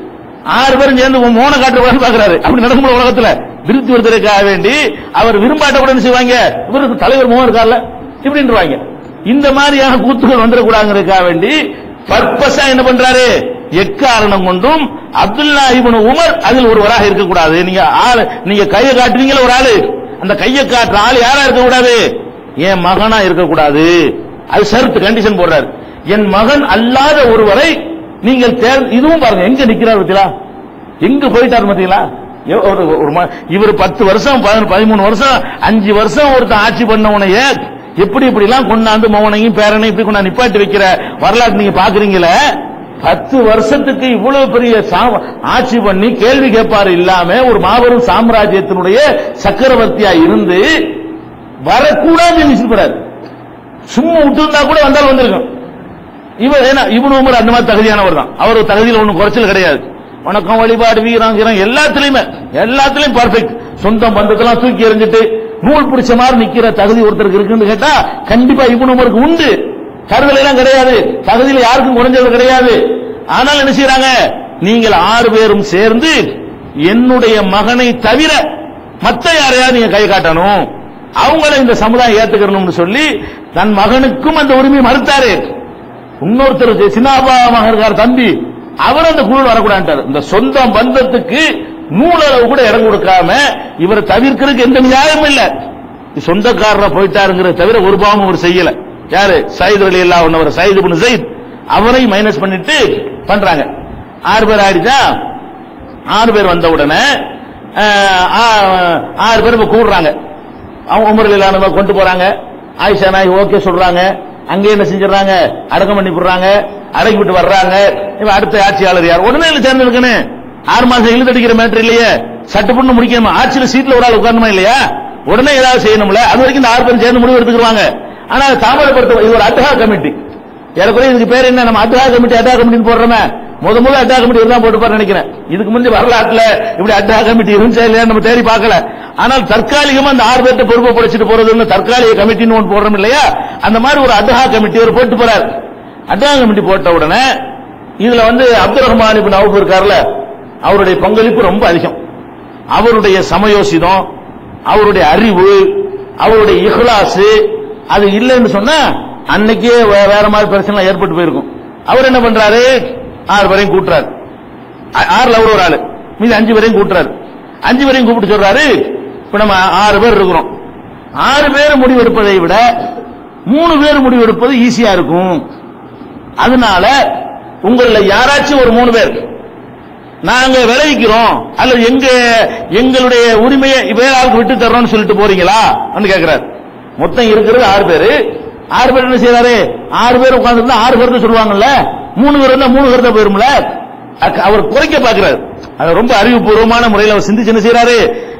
ஆறு பேரும் சேர்ந்து உன் மோன காட்டுறவங்க பாக்குறாரு அப்படி நடக்கும் உலகத்துல விருத்தி ஒருத்தருக்காக வேண்டி அவர் விரும்பாட்ட கூட என்ன செய்வாங்க இவருக்கு தலைவர் மோகன் இருக்கார்ல இப்படின்றவாங்க இந்த மாதிரியான கூத்துகள் வந்துடக்கூடாதுங்கிறதுக்காக வேண்டி பர்பஸா என்ன பண்றாரு எக்காரணம் கொண்டும் அப்துல்லா இப்னு உமர் அதில் ஒருவராக இருக்கக்கூடாது நீங்க ஆளு நீங்க கையை காட்டுவீங்களா ஒரு ஆளு அந்த கையை காட்டுற ஆள் யாரா இருக்கக்கூடாது என் மகனா இருக்கக்கூடாது அது சருத்து கண்டிஷன் போடுறாரு என் மகன் அல்லாத ஒருவரை நீங்கள் தேர் இதுவும் பாருங்க எங்க நிக்கிறார் பத்தியா எங்க போயிட்டார் பாத்தீங்களா எவ்- ஒரு ஒரு ம- இவர் பத்து வருஷம் பதினொரு- பதிமூணு வருஷம் அஞ்சு வருஷம் ஒருத்தன் ஆட்சி பண்ணவனையே எப்படி இப்படி எல்லாம் கொண்டாந்து மௌனையும் பேரனையும் இப்படி கொண்டாந்து நிப்பாட்டி வைக்கிற வரலாற்று நீங்க பாக்குறீங்களே பத்து வருஷத்துக்கு இவ்வளவு பெரிய சா- ஆட்சி பண்ணி கேள்வி கேட்பாரு இல்லாம ஒரு மாபெரும் சாம்ராஜ்யத்தினுடைய சக்கரவர்த்தியா இருந்து வரக்கூடாதுன்னு சொல்றாரு சும்மா விட்டுருந்தா கூட வந்தாலும் வந்திருக்கும் இவர் ஏன்னா இவனு உமர் அந்த மாதிரி தகுதியானவர் தான் அவர் தகுதியில் ஒன்றும் குறைச்சல் கிடையாது வணக்கம் வழிபாடு வீரம் கீரம் எல்லாத்துலயுமே எல்லாத்துலயும் பர்ஃபெக்ட் சொந்த பந்தத்தெல்லாம் தூக்கி எறிஞ்சிட்டு நூல் பிடிச்ச மாதிரி நிக்கிற தகுதி ஒருத்தருக்கு இருக்குன்னு கேட்டா கண்டிப்பா இவனு உமருக்கு உண்டு கருதல் எல்லாம் கிடையாது தகுதியில யாருக்கும் குறைஞ்சது கிடையாது ஆனால் என்ன செய்யறாங்க நீங்கள் ஆறு பேரும் சேர்ந்து என்னுடைய மகனை தவிர மத்த யாரையாவது நீங்க கை காட்டணும் அவங்கள இந்த சமுதாயம் ஏத்துக்கணும்னு சொல்லி தன் மகனுக்கும் அந்த உரிமையை மறுத்தாரு இன்னொருத்தர் சின்னாபா மகர்கார் தம்பி அவர் அந்த குழு வரக்கூடாது இந்த சொந்த பந்தத்துக்கு நூலளவு கூட இடம் கொடுக்காம இவரை தவிர்க்கிறதுக்கு எந்த நியாயமும் இல்ல சொந்தக்காரரா போயிட்டாருங்கிறத தவிர ஒரு பாவமும் அவர் செய்யல யாரு சயித் அலி அல்லா ஒன்னவர் சயித் இப்னு சயித் அவரை மைனஸ் பண்ணிட்டு பண்றாங்க ஆறு பேர் ஆயிடுச்சா ஆறு பேர் வந்த உடனே அஹ், ஆ- ஆறு பேர் இப்ப கூடுறாங்க அவங்க உமர் இல்லாத கொண்டு போறாங்க ஆயிஷா நாய் ஓகே சொல்றாங்க அங்கே என்ன செஞ்சிடறாங்க அடக்கம் பண்ணி போடுறாங்க அடக்கி விட்டு வர்றாங்க இவன் அடுத்த ஆட்சியாளர் யார் உடனே இல்ல சேர்ந்து இருக்கணும் ஆறு மாசம் இழுத்தடிக்கிற மேட்டர் இல்லையே சட்டு பண்ணு முடிக்கணுமா ஆட்சியில சீட்ல ஒரு ஆள் உட்காரணுமா இல்லையா உடனே ஏதாவது செய்யணும்ல அது வரைக்கும் இந்த ஆறு பேரும் சேர்ந்து முடிவு எடுத்துக்கிடுவாங்க ஆனா அது தாமதப்படுத்த இது ஒரு அட்டகா கமிட்டி ஏறக்குறைய இதுக்கு பேர் என்ன நம்ம அட்டகா கமிட்டி அட்டகா கமிட்டின்னு போடுறோமே முத முத அட்டகா கமிட்டி இருந்தா போட்டு நினைக்கிறேன் இதுக்கு முந்தைய வரலாற்றுல இப்படி அட்டகா கமிட்டி இருந்துச்சா இல்லையா நம்ம தேடி பார்க்கல ஆனால் தற்காலிகமா அந்த ஆறு பேர்த்த பொறுப்பை படிச்சுட்டு போறதுன்னு தற்காலிக கமிட்டின்னு ஒன்று போடுறோம் இல்லையா அந்த மாதிரி ஒரு அட்டகா கமிட்டி ஒரு போட்டு போறாரு அட்டகா கமிட்டி போட்ட உடனே இதுல வந்து அப்துல் ரஹ்மான் இப்னு அவுஃப் இருக்கார்ல அவருடைய பங்களிப்பு ரொம்ப அதிகம் அவருடைய சமயோசிதம் அவருடைய அறிவு அவருடைய இஹ்லாஸ் அது இல்லைன்னு சொன்னா அன்னைக்கே வே- வேற மாதிரி பிரச்சனை ஏற்பட்டு போயிருக்கும் அவர் என்ன பண்றாரு ஆறு பேரையும் கூட்டுறாரு ஆ- ஆறுல அவர் ஒரு ஆளு மீதி அஞ்சு பேரையும் கூட்டுறாரு அஞ்சு பேரையும் கூப்பிட்டு சொல்றாரு இப்ப நம்ம ஆறு பேர் இருக்கிறோம் ஆறு பேர் முடிவெடுப்பதை விட மூணு பேர் முடிவெடுப்பது ஈஸியா இருக்கும் அதனால உங்கள யாராச்சும் ஒரு மூணு பேர் நாங்க விளைவிக்கிறோம் அல்லது எங்க எங்களுடைய உரிமையை வேற ஆளுக்கு விட்டு தர்றோம்னு சொல்லிட்டு போறீங்களா கேக்குறாரு மொத்தம் இருக்கிறது ஆறு பேரு ஆறு பேர் என்ன செய்யறாரு ஆறு பேர் உட்கார்ந்து ஆறு பேர் சொல்லுவாங்கல்ல மூணு பேர் இருந்தா மூணு பேர் தான் போயிரும்ல அக்க- அவர் குறைக்க பாக்குறாரு அது ரொம்ப அறிவுபூர்வமான முறையில் அவர் சிந்திச்சு என்ன செய்யறாரு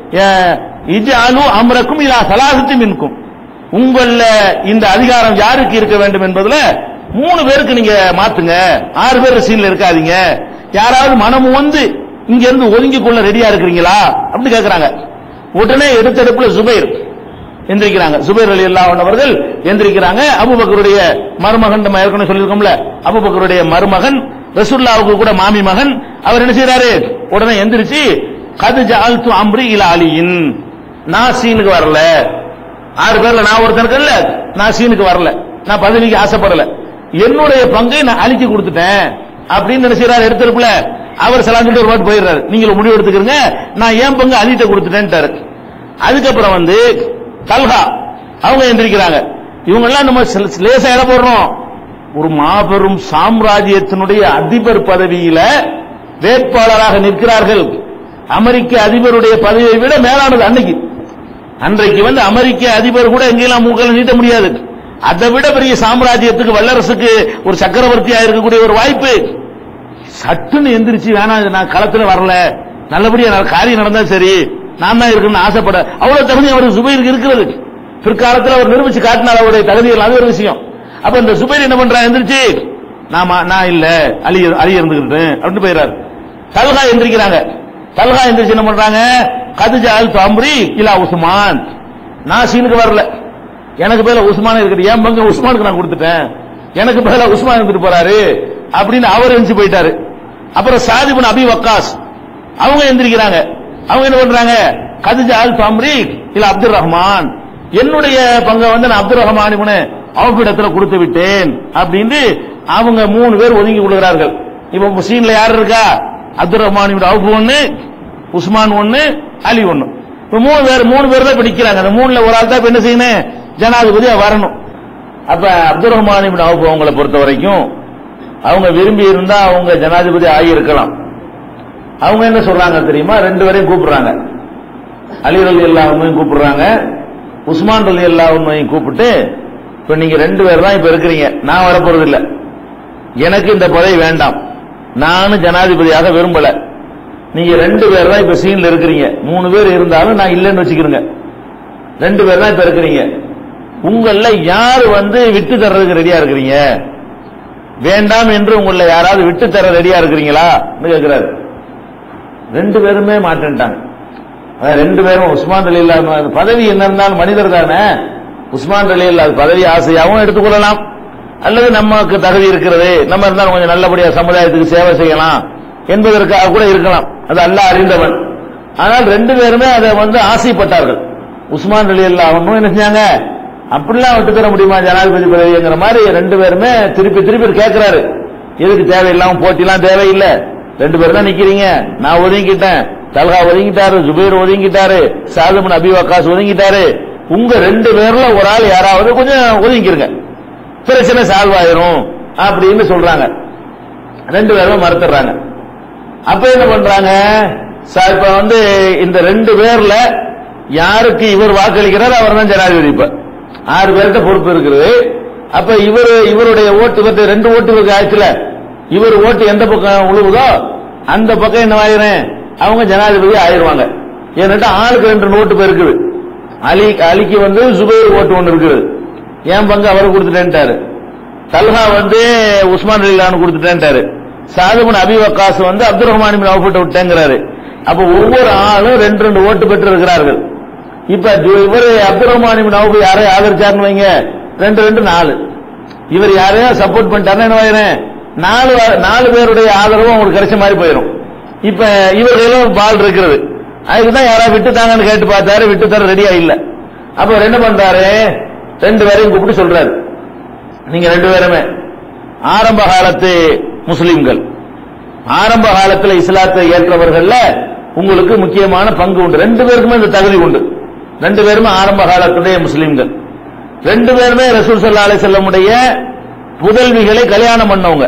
இது அனு அமரக்கும் இல்லா சலாசத்து மின்கும் உங்கள இந்த அதிகாரம் யாருக்கு இருக்க வேண்டும் என்பதுல மூணு பேருக்கு நீங்க மாத்துங்க ஆறு பேர் சீன்ல இருக்காதீங்க யாராவது மனம் வந்து இங்க இருந்து ஒதுங்கி கொள்ள ரெடியா இருக்கிறீங்களா அப்படி கேக்குறாங்க உடனே எடுத்தெடுப்புல சுபைர் எந்திரிக்கிறாங்க சுபைர் அலி அல்லாஹ் அவர்கள் எந்திரிக்கிறாங்க அபுபக்கருடைய மருமகன் நம்ம ஏற்கனவே சொல்லியிருக்கோம்ல அபுபக்கருடைய மருமகன் ரசூல்லாவுக்கு கூட மாமி மகன் அவர் என்ன செய்யறாரு உடனே எந்திரிச்சு கது ஜால்து அம்ரி இல அலியின் நான் சீனுக்கு வரல ஆறு பேர்ல நான் ஒருத்தன் இருக்கேன்ல நான் சீனுக்கு வரல நான் பதவிக்கு ஆசைப்படல என்னுடைய பங்கை நான் அழிச்சு கொடுத்துட்டேன் அப்படின்னு நினைச்சாரு எடுத்திருப்புல அவர் சலாம் சொல்லிட்டு ஒரு வாட்டி போயிடுறாரு நீங்க முடிவு எடுத்துக்கிறீங்க நான் ஏன் பங்கு அழிட்ட கொடுத்துட்டேன்ட்டாரு அதுக்கப்புறம் வந்து கல்ஹா அவங்க எந்திரிக்கிறாங்க இவங்க எல்லாம் நம்ம சில- லேசா இட போடுறோம் ஒரு மாபெரும் சாம்ராஜ்யத்தினுடைய அதிபர் பதவியில வேட்பாளராக நிற்கிறார்கள் அமெரிக்க அதிபருடைய பதவியை விட மேலானது அன்னைக்கு அன்றைக்கு வந்து அமெரிக்க அதிபர் கூட எங்கெல்லாம் மூக்கல நீட்ட முடியாது அதை விட பெரிய சாம்ராஜ்யத்துக்கு வல்லரசுக்கு ஒரு சக்கரவர்த்தியா இருக்கக்கூடிய ஒரு வாய்ப்பு சட்டுன்னு எந்திரிச்சு வேணாம் இது நான் களத்துல வரல நல்லபடியா நட- காரியம் நடந்தா சரி நான் தான் இருக்கணும்னு ஆசைப்பட அவ்வளவு தகுதி அவருக்கு சுபைருக்கு இருக்கிறது பிற்காலத்தில் அவர் நிரூபிச்சு காட்டினார் அவருடைய தகுதிகள் அது ஒரு விஷயம் அப்ப இந்த சுபைர் என்ன பண்றான் எந்திரிச்சு நாம நான் இல்ல அலி அலி இருந்துகிட்டேன் அப்படின்னு போயிறாரு தல்கா எந்திரிக்கிறாங்க தல்கா எந்திரிச்சு என்ன பண்றாங்க கதுஜா அல் தாம்ரி இலா உஸ்மான் நான் சீனுக்கு வரல எனக்கு பேர உஸ்மான் இருக்குது என் பங்கு உஸ்மானுக்கு நான் கொடுத்துட்டேன் எனக்கு பதிலா உஸ்மான் இருந்துட்டு போறாரு அப்படின்னு அவர் எந்திரிச்சு போயிட்டாரு அப்புறம் சாதிபுன் அபி வக்காஸ் அவங்க எந்திரிக்கிறாங்க அவங்க என்ன பண்றாங்க கதிஜா அல் தாம்ரி இல்ல அப்துல் ரஹ்மான் என்னுடைய பங்கை வந்து நான் அப்துல் ரஹ்மான் இவனு அவப்பிடத்துல கொடுத்து விட்டேன் அப்படின்னு அவங்க மூணு பேர் ஒதுங்கி கொள்கிறார்கள் இப்ப முஸ்லீம்ல யார் இருக்கா அப்துல் ரஹ்மான் இவன் அவுப்பு ஒண்ணு உஸ்மான் ஒண்ணு அலி ஒண்ணு இப்ப மூணு பேர் மூணு பேர் தான் இப்ப நிக்கிறாங்க அந்த மூணுல ஒரு ஆள் தான் இப்ப என்ன செய்யணும் ஜனாதிபதியா வரணும் அப்ப அப்துல் ரஹ்மான் இப்னு அவுப் அவங்களை பொறுத்த வரைக்கும் அவங்க விரும்பி இருந்தா அவங்க ஜனாதிபதி ஆகியிருக்கலாம் அவங்க என்ன சொல்றாங்க தெரியுமா ரெண்டு பேரையும் கூப்பிடுறாங்க அலி ரலி அல்லாஹ்வையும் கூப்பிடுறாங்க உஸ்மான் ரலி அல்லாஹ்வையும் கூப்பிட்டு இப்ப நீங்க ரெண்டு பேர் தான் இப்ப இருக்கிறீங்க நான் வரப்போறது இல்ல எனக்கு இந்த பதவி வேண்டாம் நானும் ஜனாதிபதியாக விரும்பல நீங்க ரெண்டு பேர் தான் இப்ப சீன்ல இருக்கிறீங்க மூணு பேர் இருந்தாலும் நான் இல்லைன்னு வச்சுக்கிறேங்க ரெண்டு பேர் தான் இப்ப இருக்கிறீங்க உங்கள யார் வந்து விட்டு தர்றதுக்கு ரெடியா இருக்கிறீங்க வேண்டாம் என்று உங்கள யாராவது விட்டு தர ரெடியா இருக்கிறீங்களா கேட்கிறாரு ரெண்டு பேருமே மாட்டேன்ட்டாங்க அதான் ரெண்டு பேரும் உஸ்மான் அலி இல்லாம பதவி என்ன இருந்தாலும் மனிதர் தானே உஸ்மான் அலி இல்லாத பதவி ஆசையாகவும் எடுத்துக்கொள்ளலாம் அல்லது நமக்கு தகுதி இருக்கிறது நம்ம இருந்தாலும் கொஞ்சம் நல்லபடியா சமுதாயத்துக்கு சேவை செய்யலாம் என்பதற்காக கூட இருக்கலாம் அது அல்லாஹ் அறிந்தவன் ஆனால் ரெண்டு பேருமே அதை வந்து ஆசைப்பட்டார்கள் உஸ்மான் அலி அல்லாஹ் என்ன செஞ்சாங்க அப்படிலாம் விட்டு தர முடியுமா ஜனாதிபதி பதவிங்கிற மாதிரி ரெண்டு பேருமே திருப்பி திருப்பி கேட்கிறாரு எதுக்கு தேவையில்லாம போட்டிலாம் தேவையில்லை ரெண்டு பேரும் தான் நிக்கிறீங்க நான் ஒதுங்கிட்டேன் தல்கா ஒதுங்கிட்டாரு ஜுபைர் ஒதுங்கிட்டாரு சாதுமன் அபி வக்காஸ் ஒதுங்கிட்டாரு உங்க ரெண்டு பேர்ல ஒரு ஆள் யாராவது கொஞ்சம் ஒதுங்கிருங்க பிரச்சனை சால்வ் ஆயிரும் அப்படின்னு சொல்றாங்க ரெண்டு பேரும் மறுத்துறாங்க அப்ப என்ன பண்றாங்க சார் இப்ப வந்து இந்த ரெண்டு பேர்ல யாருக்கு இவர் வாக்களிக்கிறார் அவர் தான் ஜனாதிபதி இப்ப ஆறு பேர்கிட்ட பொறுப்பு இருக்குது அப்ப இவர் இவருடைய ஓட்டு இவர்கிட்ட ரெண்டு ஓட்டு இவருக்கு ஆச்சுல இவர் ஓட்டு எந்த பக்கம் உழுவுதோ அந்த பக்கம் என்ன ஆயிரும் அவங்க ஜனாதிபதி ஆயிருவாங்க ஏன்னாட்டா ஆளுக்கு ரெண்டு ஓட்டு பேர் இருக்குது அலி அலிக்கு வந்து சுபைர் ஓட்டு ஒன்று இருக்குது என் பங்கு அவர் கொடுத்துட்டேன்ட்டாரு தல்ஹா வந்து உஸ்மான் அலிலான்னு கொடுத்துட்டேன்ட்டாரு சாதுமன் அபி வக்காஸ் வந்து அப்துல் ரஹ்மான் பின் அவுஃபிட்ட விட்டேங்கிறாரு அப்ப ஒவ்வொரு ஆளும் ரெண்டு ரெண்டு ஓட்டு பெற்று இருக்கிறார்கள் இப்ப ஜு- இவரு அப்துல் ரஹ்மான் பின் அவுஃப் யாரையும் ஆதரிச்சாருன்னு வைங்க ரெண்டு ரெண்டு நாலு இவர் யாரையும் சப்போர்ட் பண்ணிட்டாருன்னா என்ன ஆயிரும்? நாலு நாலு பேருடைய ஆதரவும் அவங்களுக்கு கிடைச்ச மாதிரி போயிடும் இப்ப இவர்களும் பால் இருக்கிறது அதுக்கு தான் யாராவது விட்டுட்டாங்கன்னு கேட்டு பார்த்தாரு விட்டு தர ரெடியா இல்ல அப்ப அவர் என்ன பண்றாரு ரெண்டு பேரையும் கூப்பிட்டு சொல்றாரு நீங்க ரெண்டு பேருமே ஆரம்ப காலத்து முஸ்லிம்கள் ஆரம்ப காலத்துல இஸ்லாத்தை ஏற்றவர்கள்ல உங்களுக்கு முக்கியமான பங்கு உண்டு ரெண்டு பேருக்குமே இந்த தகுதி உண்டு ரெண்டு பேருமே ஆரம்ப காலத்துடைய முஸ்லிம்கள் ரெண்டு பேருமே ரசூல் சல்லா அலி செல்லமுடைய புதல்விகளை கல்யாணம் பண்ணவங்க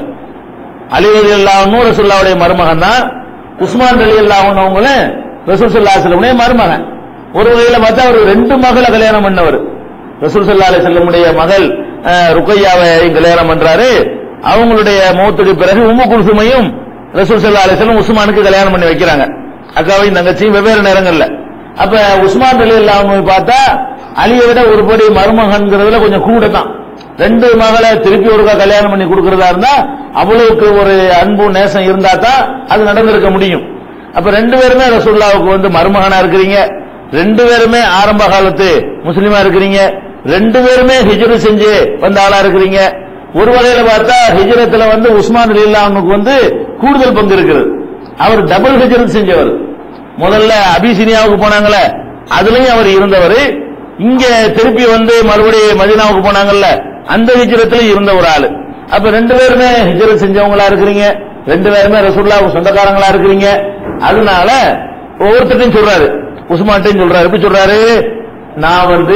அலி அலி அல்லாஹனும் ரசூல்லாவுடைய மருமகன் தான் உஸ்மான் அலி அல்லாஹனவங்களும் ரசூல் சல்லா செல்லமுடைய மருமகன் ஒரு வகையில பார்த்தா அவர் ரெண்டு மகளை கல்யாணம் பண்ணவர் ரசூல் சல்லா அலி செல்லமுடைய மகள் அஹ், ருக்கையாவை கல்யாணம் பண்றாரு அவங்களுடைய மௌத்துக்கு பிறகு உம்மு குல்சுமையும் ரசூல் சல்லா அலி செல்லம் உஸ்மானுக்கு கல்யாணம் பண்ணி வைக்கிறாங்க அக்காவையும் தங்கச்சியும் வெவ்வேறு நேரங்கள்ல அப்ப உஸ்மான் அலி அல்லாஹ் பார்த்தா அலியை விட ஒரு படி மருமகன்கிறதுல கொஞ்சம் கூட தான் ரெண்டு மகளை திருப்பி ஒருக்கா கல்யாணம் பண்ணி கொடுக்கறதா இருந்தா அவ்வளவுக்கு ஒரு அன்பு நேசம் இருந்தா தான் அது நடந்திருக்க முடியும் அப்ப ரெண்டு பேருமே ரசூல்லாவுக்கு வந்து மருமகனா இருக்கிறீங்க ரெண்டு பேருமே ஆரம்ப காலத்து முஸ்லீமா இருக்கிறீங்க ரெண்டு பேருமே ஹிஜ்ரு செஞ்சு வந்த ஆளா இருக்கிறீங்க ஒரு வகையில பார்த்தா ஹிஜ்ரத்துல வந்து உஸ்மான் அலில்லாவுக்கு வந்து கூடுதல் பங்கு இருக்குது அவர் டபுள் ஹிஜ்ரத் செஞ்சவர் முதல்ல அபிசினியாவுக்கு போனாங்களே அதுலயும் அவர் இருந்தவர் இங்க திருப்பி வந்து மறுபடியும் மதினாவுக்கு போனாங்கல்ல அந்த ஹிஜ்ரத்திலும் இருந்த ஒரு ஆளு அப்ப ரெண்டு பேருமே ஹிஜ்ரத் செஞ்சவங்களா இருக்கிறீங்க ரெண்டு பேருமே ரசூல்லாவுக்கு சொந்தக்காரங்களா இருக்கிறீங்க அதனால ஒவ்வொருத்தரையும் சொல்றாரு உஸ்மான்ட்டையும் சொல்றாரு எப்படி சொல்றாரு நான் வந்து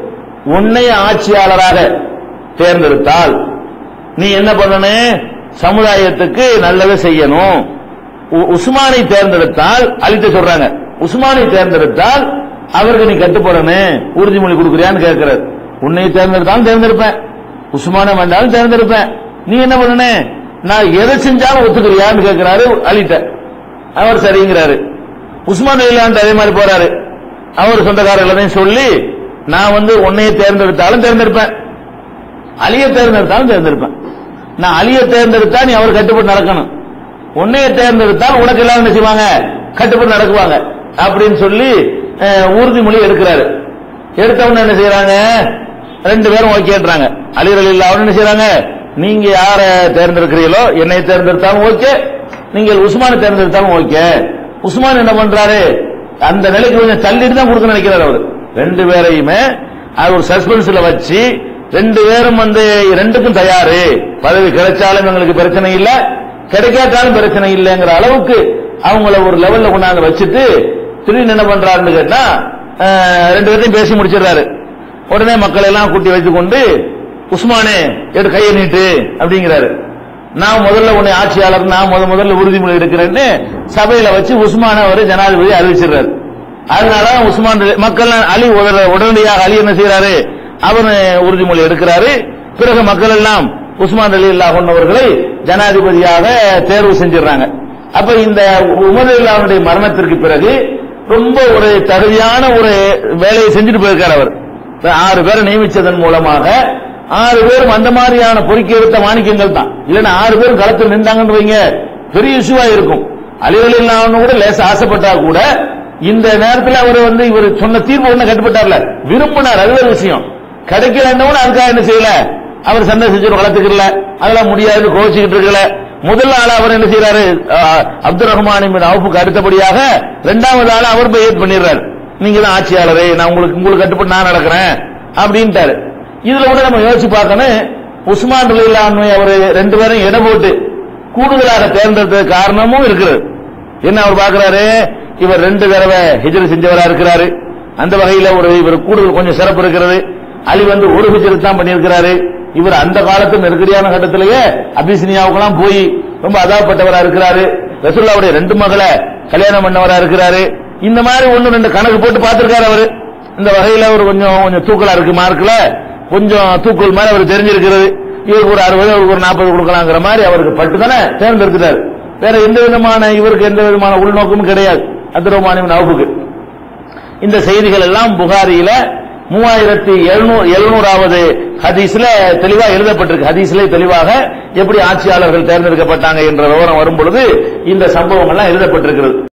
உன்னை ஆட்சியாளராக தேர்ந்தெடுத்தால் நீ என்ன பண்ணணும் சமுதாயத்துக்கு நல்லதை செய்யணும் உ- உஸ்மானை தேர்ந்தெடுத்தால் அழித்து சொல்றாங்க உஸ்மானை தேர்ந்தெடுத்தால் அவருக்கு நீ கட்டுப்படணும் உறுதிமொழி கொடுக்குறியான்னு கேட்கிறார் உன்னை தேர்ந்தெடுத்தாலும் தேர்ந்தெடுப்பேன் உஸ்மான வேண்டாலும் தேர்ந்தெடுப்பேன் நீ என்ன பண்ணுன நான் எதை செஞ்சாலும் ஒத்துக்கிறியான்னு கேட்கிறாரு அலிட்ட அவர் சரிங்கிறாரு உஸ்மான் இல்லாண்டு அதே மாதிரி போறாரு அவர் சொந்தக்காரர்களையும் சொல்லி நான் வந்து உன்னையை தேர்ந்தெடுத்தாலும் தேர்ந்தெடுப்பேன் அலியை தேர்ந்தெடுத்தாலும் தேர்ந்தெடுப்பேன் நான் அலியை தேர்ந்தெடுத்தா நீ அவர் கட்டுப்பட்டு நடக்கணும் உன்னைய தேர்ந்தெடுத்தால் உனக்கு எல்லாரும் என்ன செய்வாங்க கட்டுப்பட்டு நடக்குவாங்க அப்படின்னு சொல்லி அஹ், உறுதிமொழி எடுக்கிறாரு எடுத்தவன என்ன செய்யறாங்க ரெண்டு பேரும் ஓகேன்றாங்க அலிரல் இல்ல அவன் என்ன செய்யறாங்க நீங்க யார தேர்ந்தெடுக்கிறீங்களோ என்னை தேர்ந்தெடுத்தாலும் ஓகே நீங்கள் உஸ்மானை தேர்ந்தெடுத்தாலும் ஓகே உஸ்மான் என்ன பண்றாரு அந்த நிலைக்கு கொஞ்சம் தள்ளிட்டு தான் கொடுக்க நினைக்கிறார் அவர் ரெண்டு பேரையுமே அது ஒரு சஸ்பென்ஸ்ல வச்சு ரெண்டு பேரும் வந்து ரெண்டுக்கும் தயாரு பதவி கிடைச்சாலும் எங்களுக்கு பிரச்சனை இல்ல கிடைக்காட்டாலும் பிரச்சனை இல்லைங்கிற அளவுக்கு அவங்கள ஒரு லெவல்ல கொண்டாந்து வச்சுட்டு திடீர்னு என்ன பண்றாருன்னு கேட்டா அஹ், ரெண்டு பேர்த்தையும் பேசி முடிச்சிடுறாரு உடனே மக்களை எல்லாம் கூட்டி வைத்துக் கொண்டு உஸ்மானே எடு கையை நீட்டு அப்படிங்கிறாரு நான் முதல்ல உன்னை ஆட்சியாளர் நான் முத முதல்ல உறுதிமொழி எடுக்கிறேன்னு சபையில வச்சு உஸ்மான அவர் ஜனாதிபதி அறிவிச்சிடுறாரு அதனால உஸ்மான் மக்கள் அலி உடன- உடனடியாக அலி என்ன செய்யறாரு அவர் உறுதிமொழி எடுக்கிறாரு பிறகு மக்கள் எல்லாம் உஸ்மான் அலி அல்லாஹ் அவர்களை ஜனாதிபதியாக தேர்வு செஞ்சிடறாங்க அப்ப இந்த உமர் அல்லாவுடைய மரணத்திற்கு பிறகு ரொம்ப ஒரு தகுதியான ஒரு வேலையை செஞ்சுட்டு போயிருக்கார் அவர் இப்ப ஆறு பேரை நியமிச்சதன் மூலமாக ஆறு பேரும் அந்த மாதிரியான பொறுக்கி எடுத்த மாணிக்கங்கள் தான் இல்லைன்னா ஆறு பேரும் களத்தில் நின்றாங்கன்னு வைங்க பெரிய இஷ்யூவா இருக்கும் அலிவலி இல்லாம கூட லேச ஆசைப்பட்டா கூட இந்த நேரத்தில் அவர் வந்து இவர் சொன்ன தீர்ப்பு ஒண்ணு கட்டுப்பட்டார்ல விரும்பினார் அது ஒரு விஷயம் கிடைக்கலன்னு அதுக்காக என்ன செய்யல அவர் சண்டை செஞ்சு வளர்த்துக்கல அதெல்லாம் முடியாதுன்னு கோச்சிக்கிட்டு இருக்கல முதல் ஆள் அவர் என்ன செய்யறாரு அஹ், அப்துல் ரஹ்மான் பின் அவுப்புக்கு அடுத்தபடியாக இரண்டாவது ஆள் அவர் போய் ஏத் பண்ணிடுறாரு நீங்க தான் ஆட்சியாளரே நான் உங்களுக்கு உங்களுக்கு கட்டுப்பட்டு நான் நடக்கிறேன் அப்படின்ட்டாரு இதுல கூட நம்ம யோசிச்சு பார்க்கணும் உஸ்மான் ரலில்லாஹு அவர் ரெண்டு பேரும் இடம் போட்டு கூடுதலாக தேர்ந்தெடுத்த காரணமும் இருக்கிறது என்ன அவர் பார்க்கிறாரு இவர் ரெண்டு தடவை ஹிஜ்ரத் செஞ்சவரா இருக்கிறாரு அந்த வகையில ஒரு இவர் கூடுதல் கொஞ்சம் சிறப்பு இருக்கிறது அலி வந்து ஒரு ஹிஜ்ரத் தான் பண்ணியிருக்கிறாரு இவர் அந்த காலத்து நெருக்கடியான கட்டத்திலேயே அபிசினியாவுக்கெல்லாம் போய் ரொம்ப அதாப்பட்டவரா இருக்கிறாரு ரசூல்லாவுடைய ரெண்டு மகளை கல்யாணம் பண்ணவரா இருக்கிறாரு இந்த மாதிரி ஒண்ணு ரெண்டு கணக்கு போட்டு பார்த்திருக்காரு அவரு இந்த வகையில அவர் கொஞ்சம் கொஞ்சம் தூக்கலா இருக்கு மார்க்ல கொஞ்சம் தூக்கல் மாதிரி அவர் தெரிஞ்சிருக்கிறது இவருக்கு ஒரு அறுபது அவருக்கு ஒரு நாற்பது கொடுக்கலாங்கிற மாதிரி அவருக்கு பட்டு தானே தேர்ந்தெடுத்துட்டாரு வேற எந்த விதமான இவருக்கு எந்த விதமான உள்நோக்கமும் கிடையாது அப்துல் நவுக்கு இந்த செய்திகள் எல்லாம் புகாரியில மூவாயிரத்தி எழுநூறு எழுநூறாவது ஹதீஸ்ல தெளிவா எழுதப்பட்டிருக்கு ஹதீஸ்ல தெளிவாக எப்படி ஆட்சியாளர்கள் தேர்ந்தெடுக்கப்பட்டாங்க என்ற விவரம் வரும் பொழுது இந்த சம்பவம் எல்லாம் எழுதப்பட்டிருக்கிறது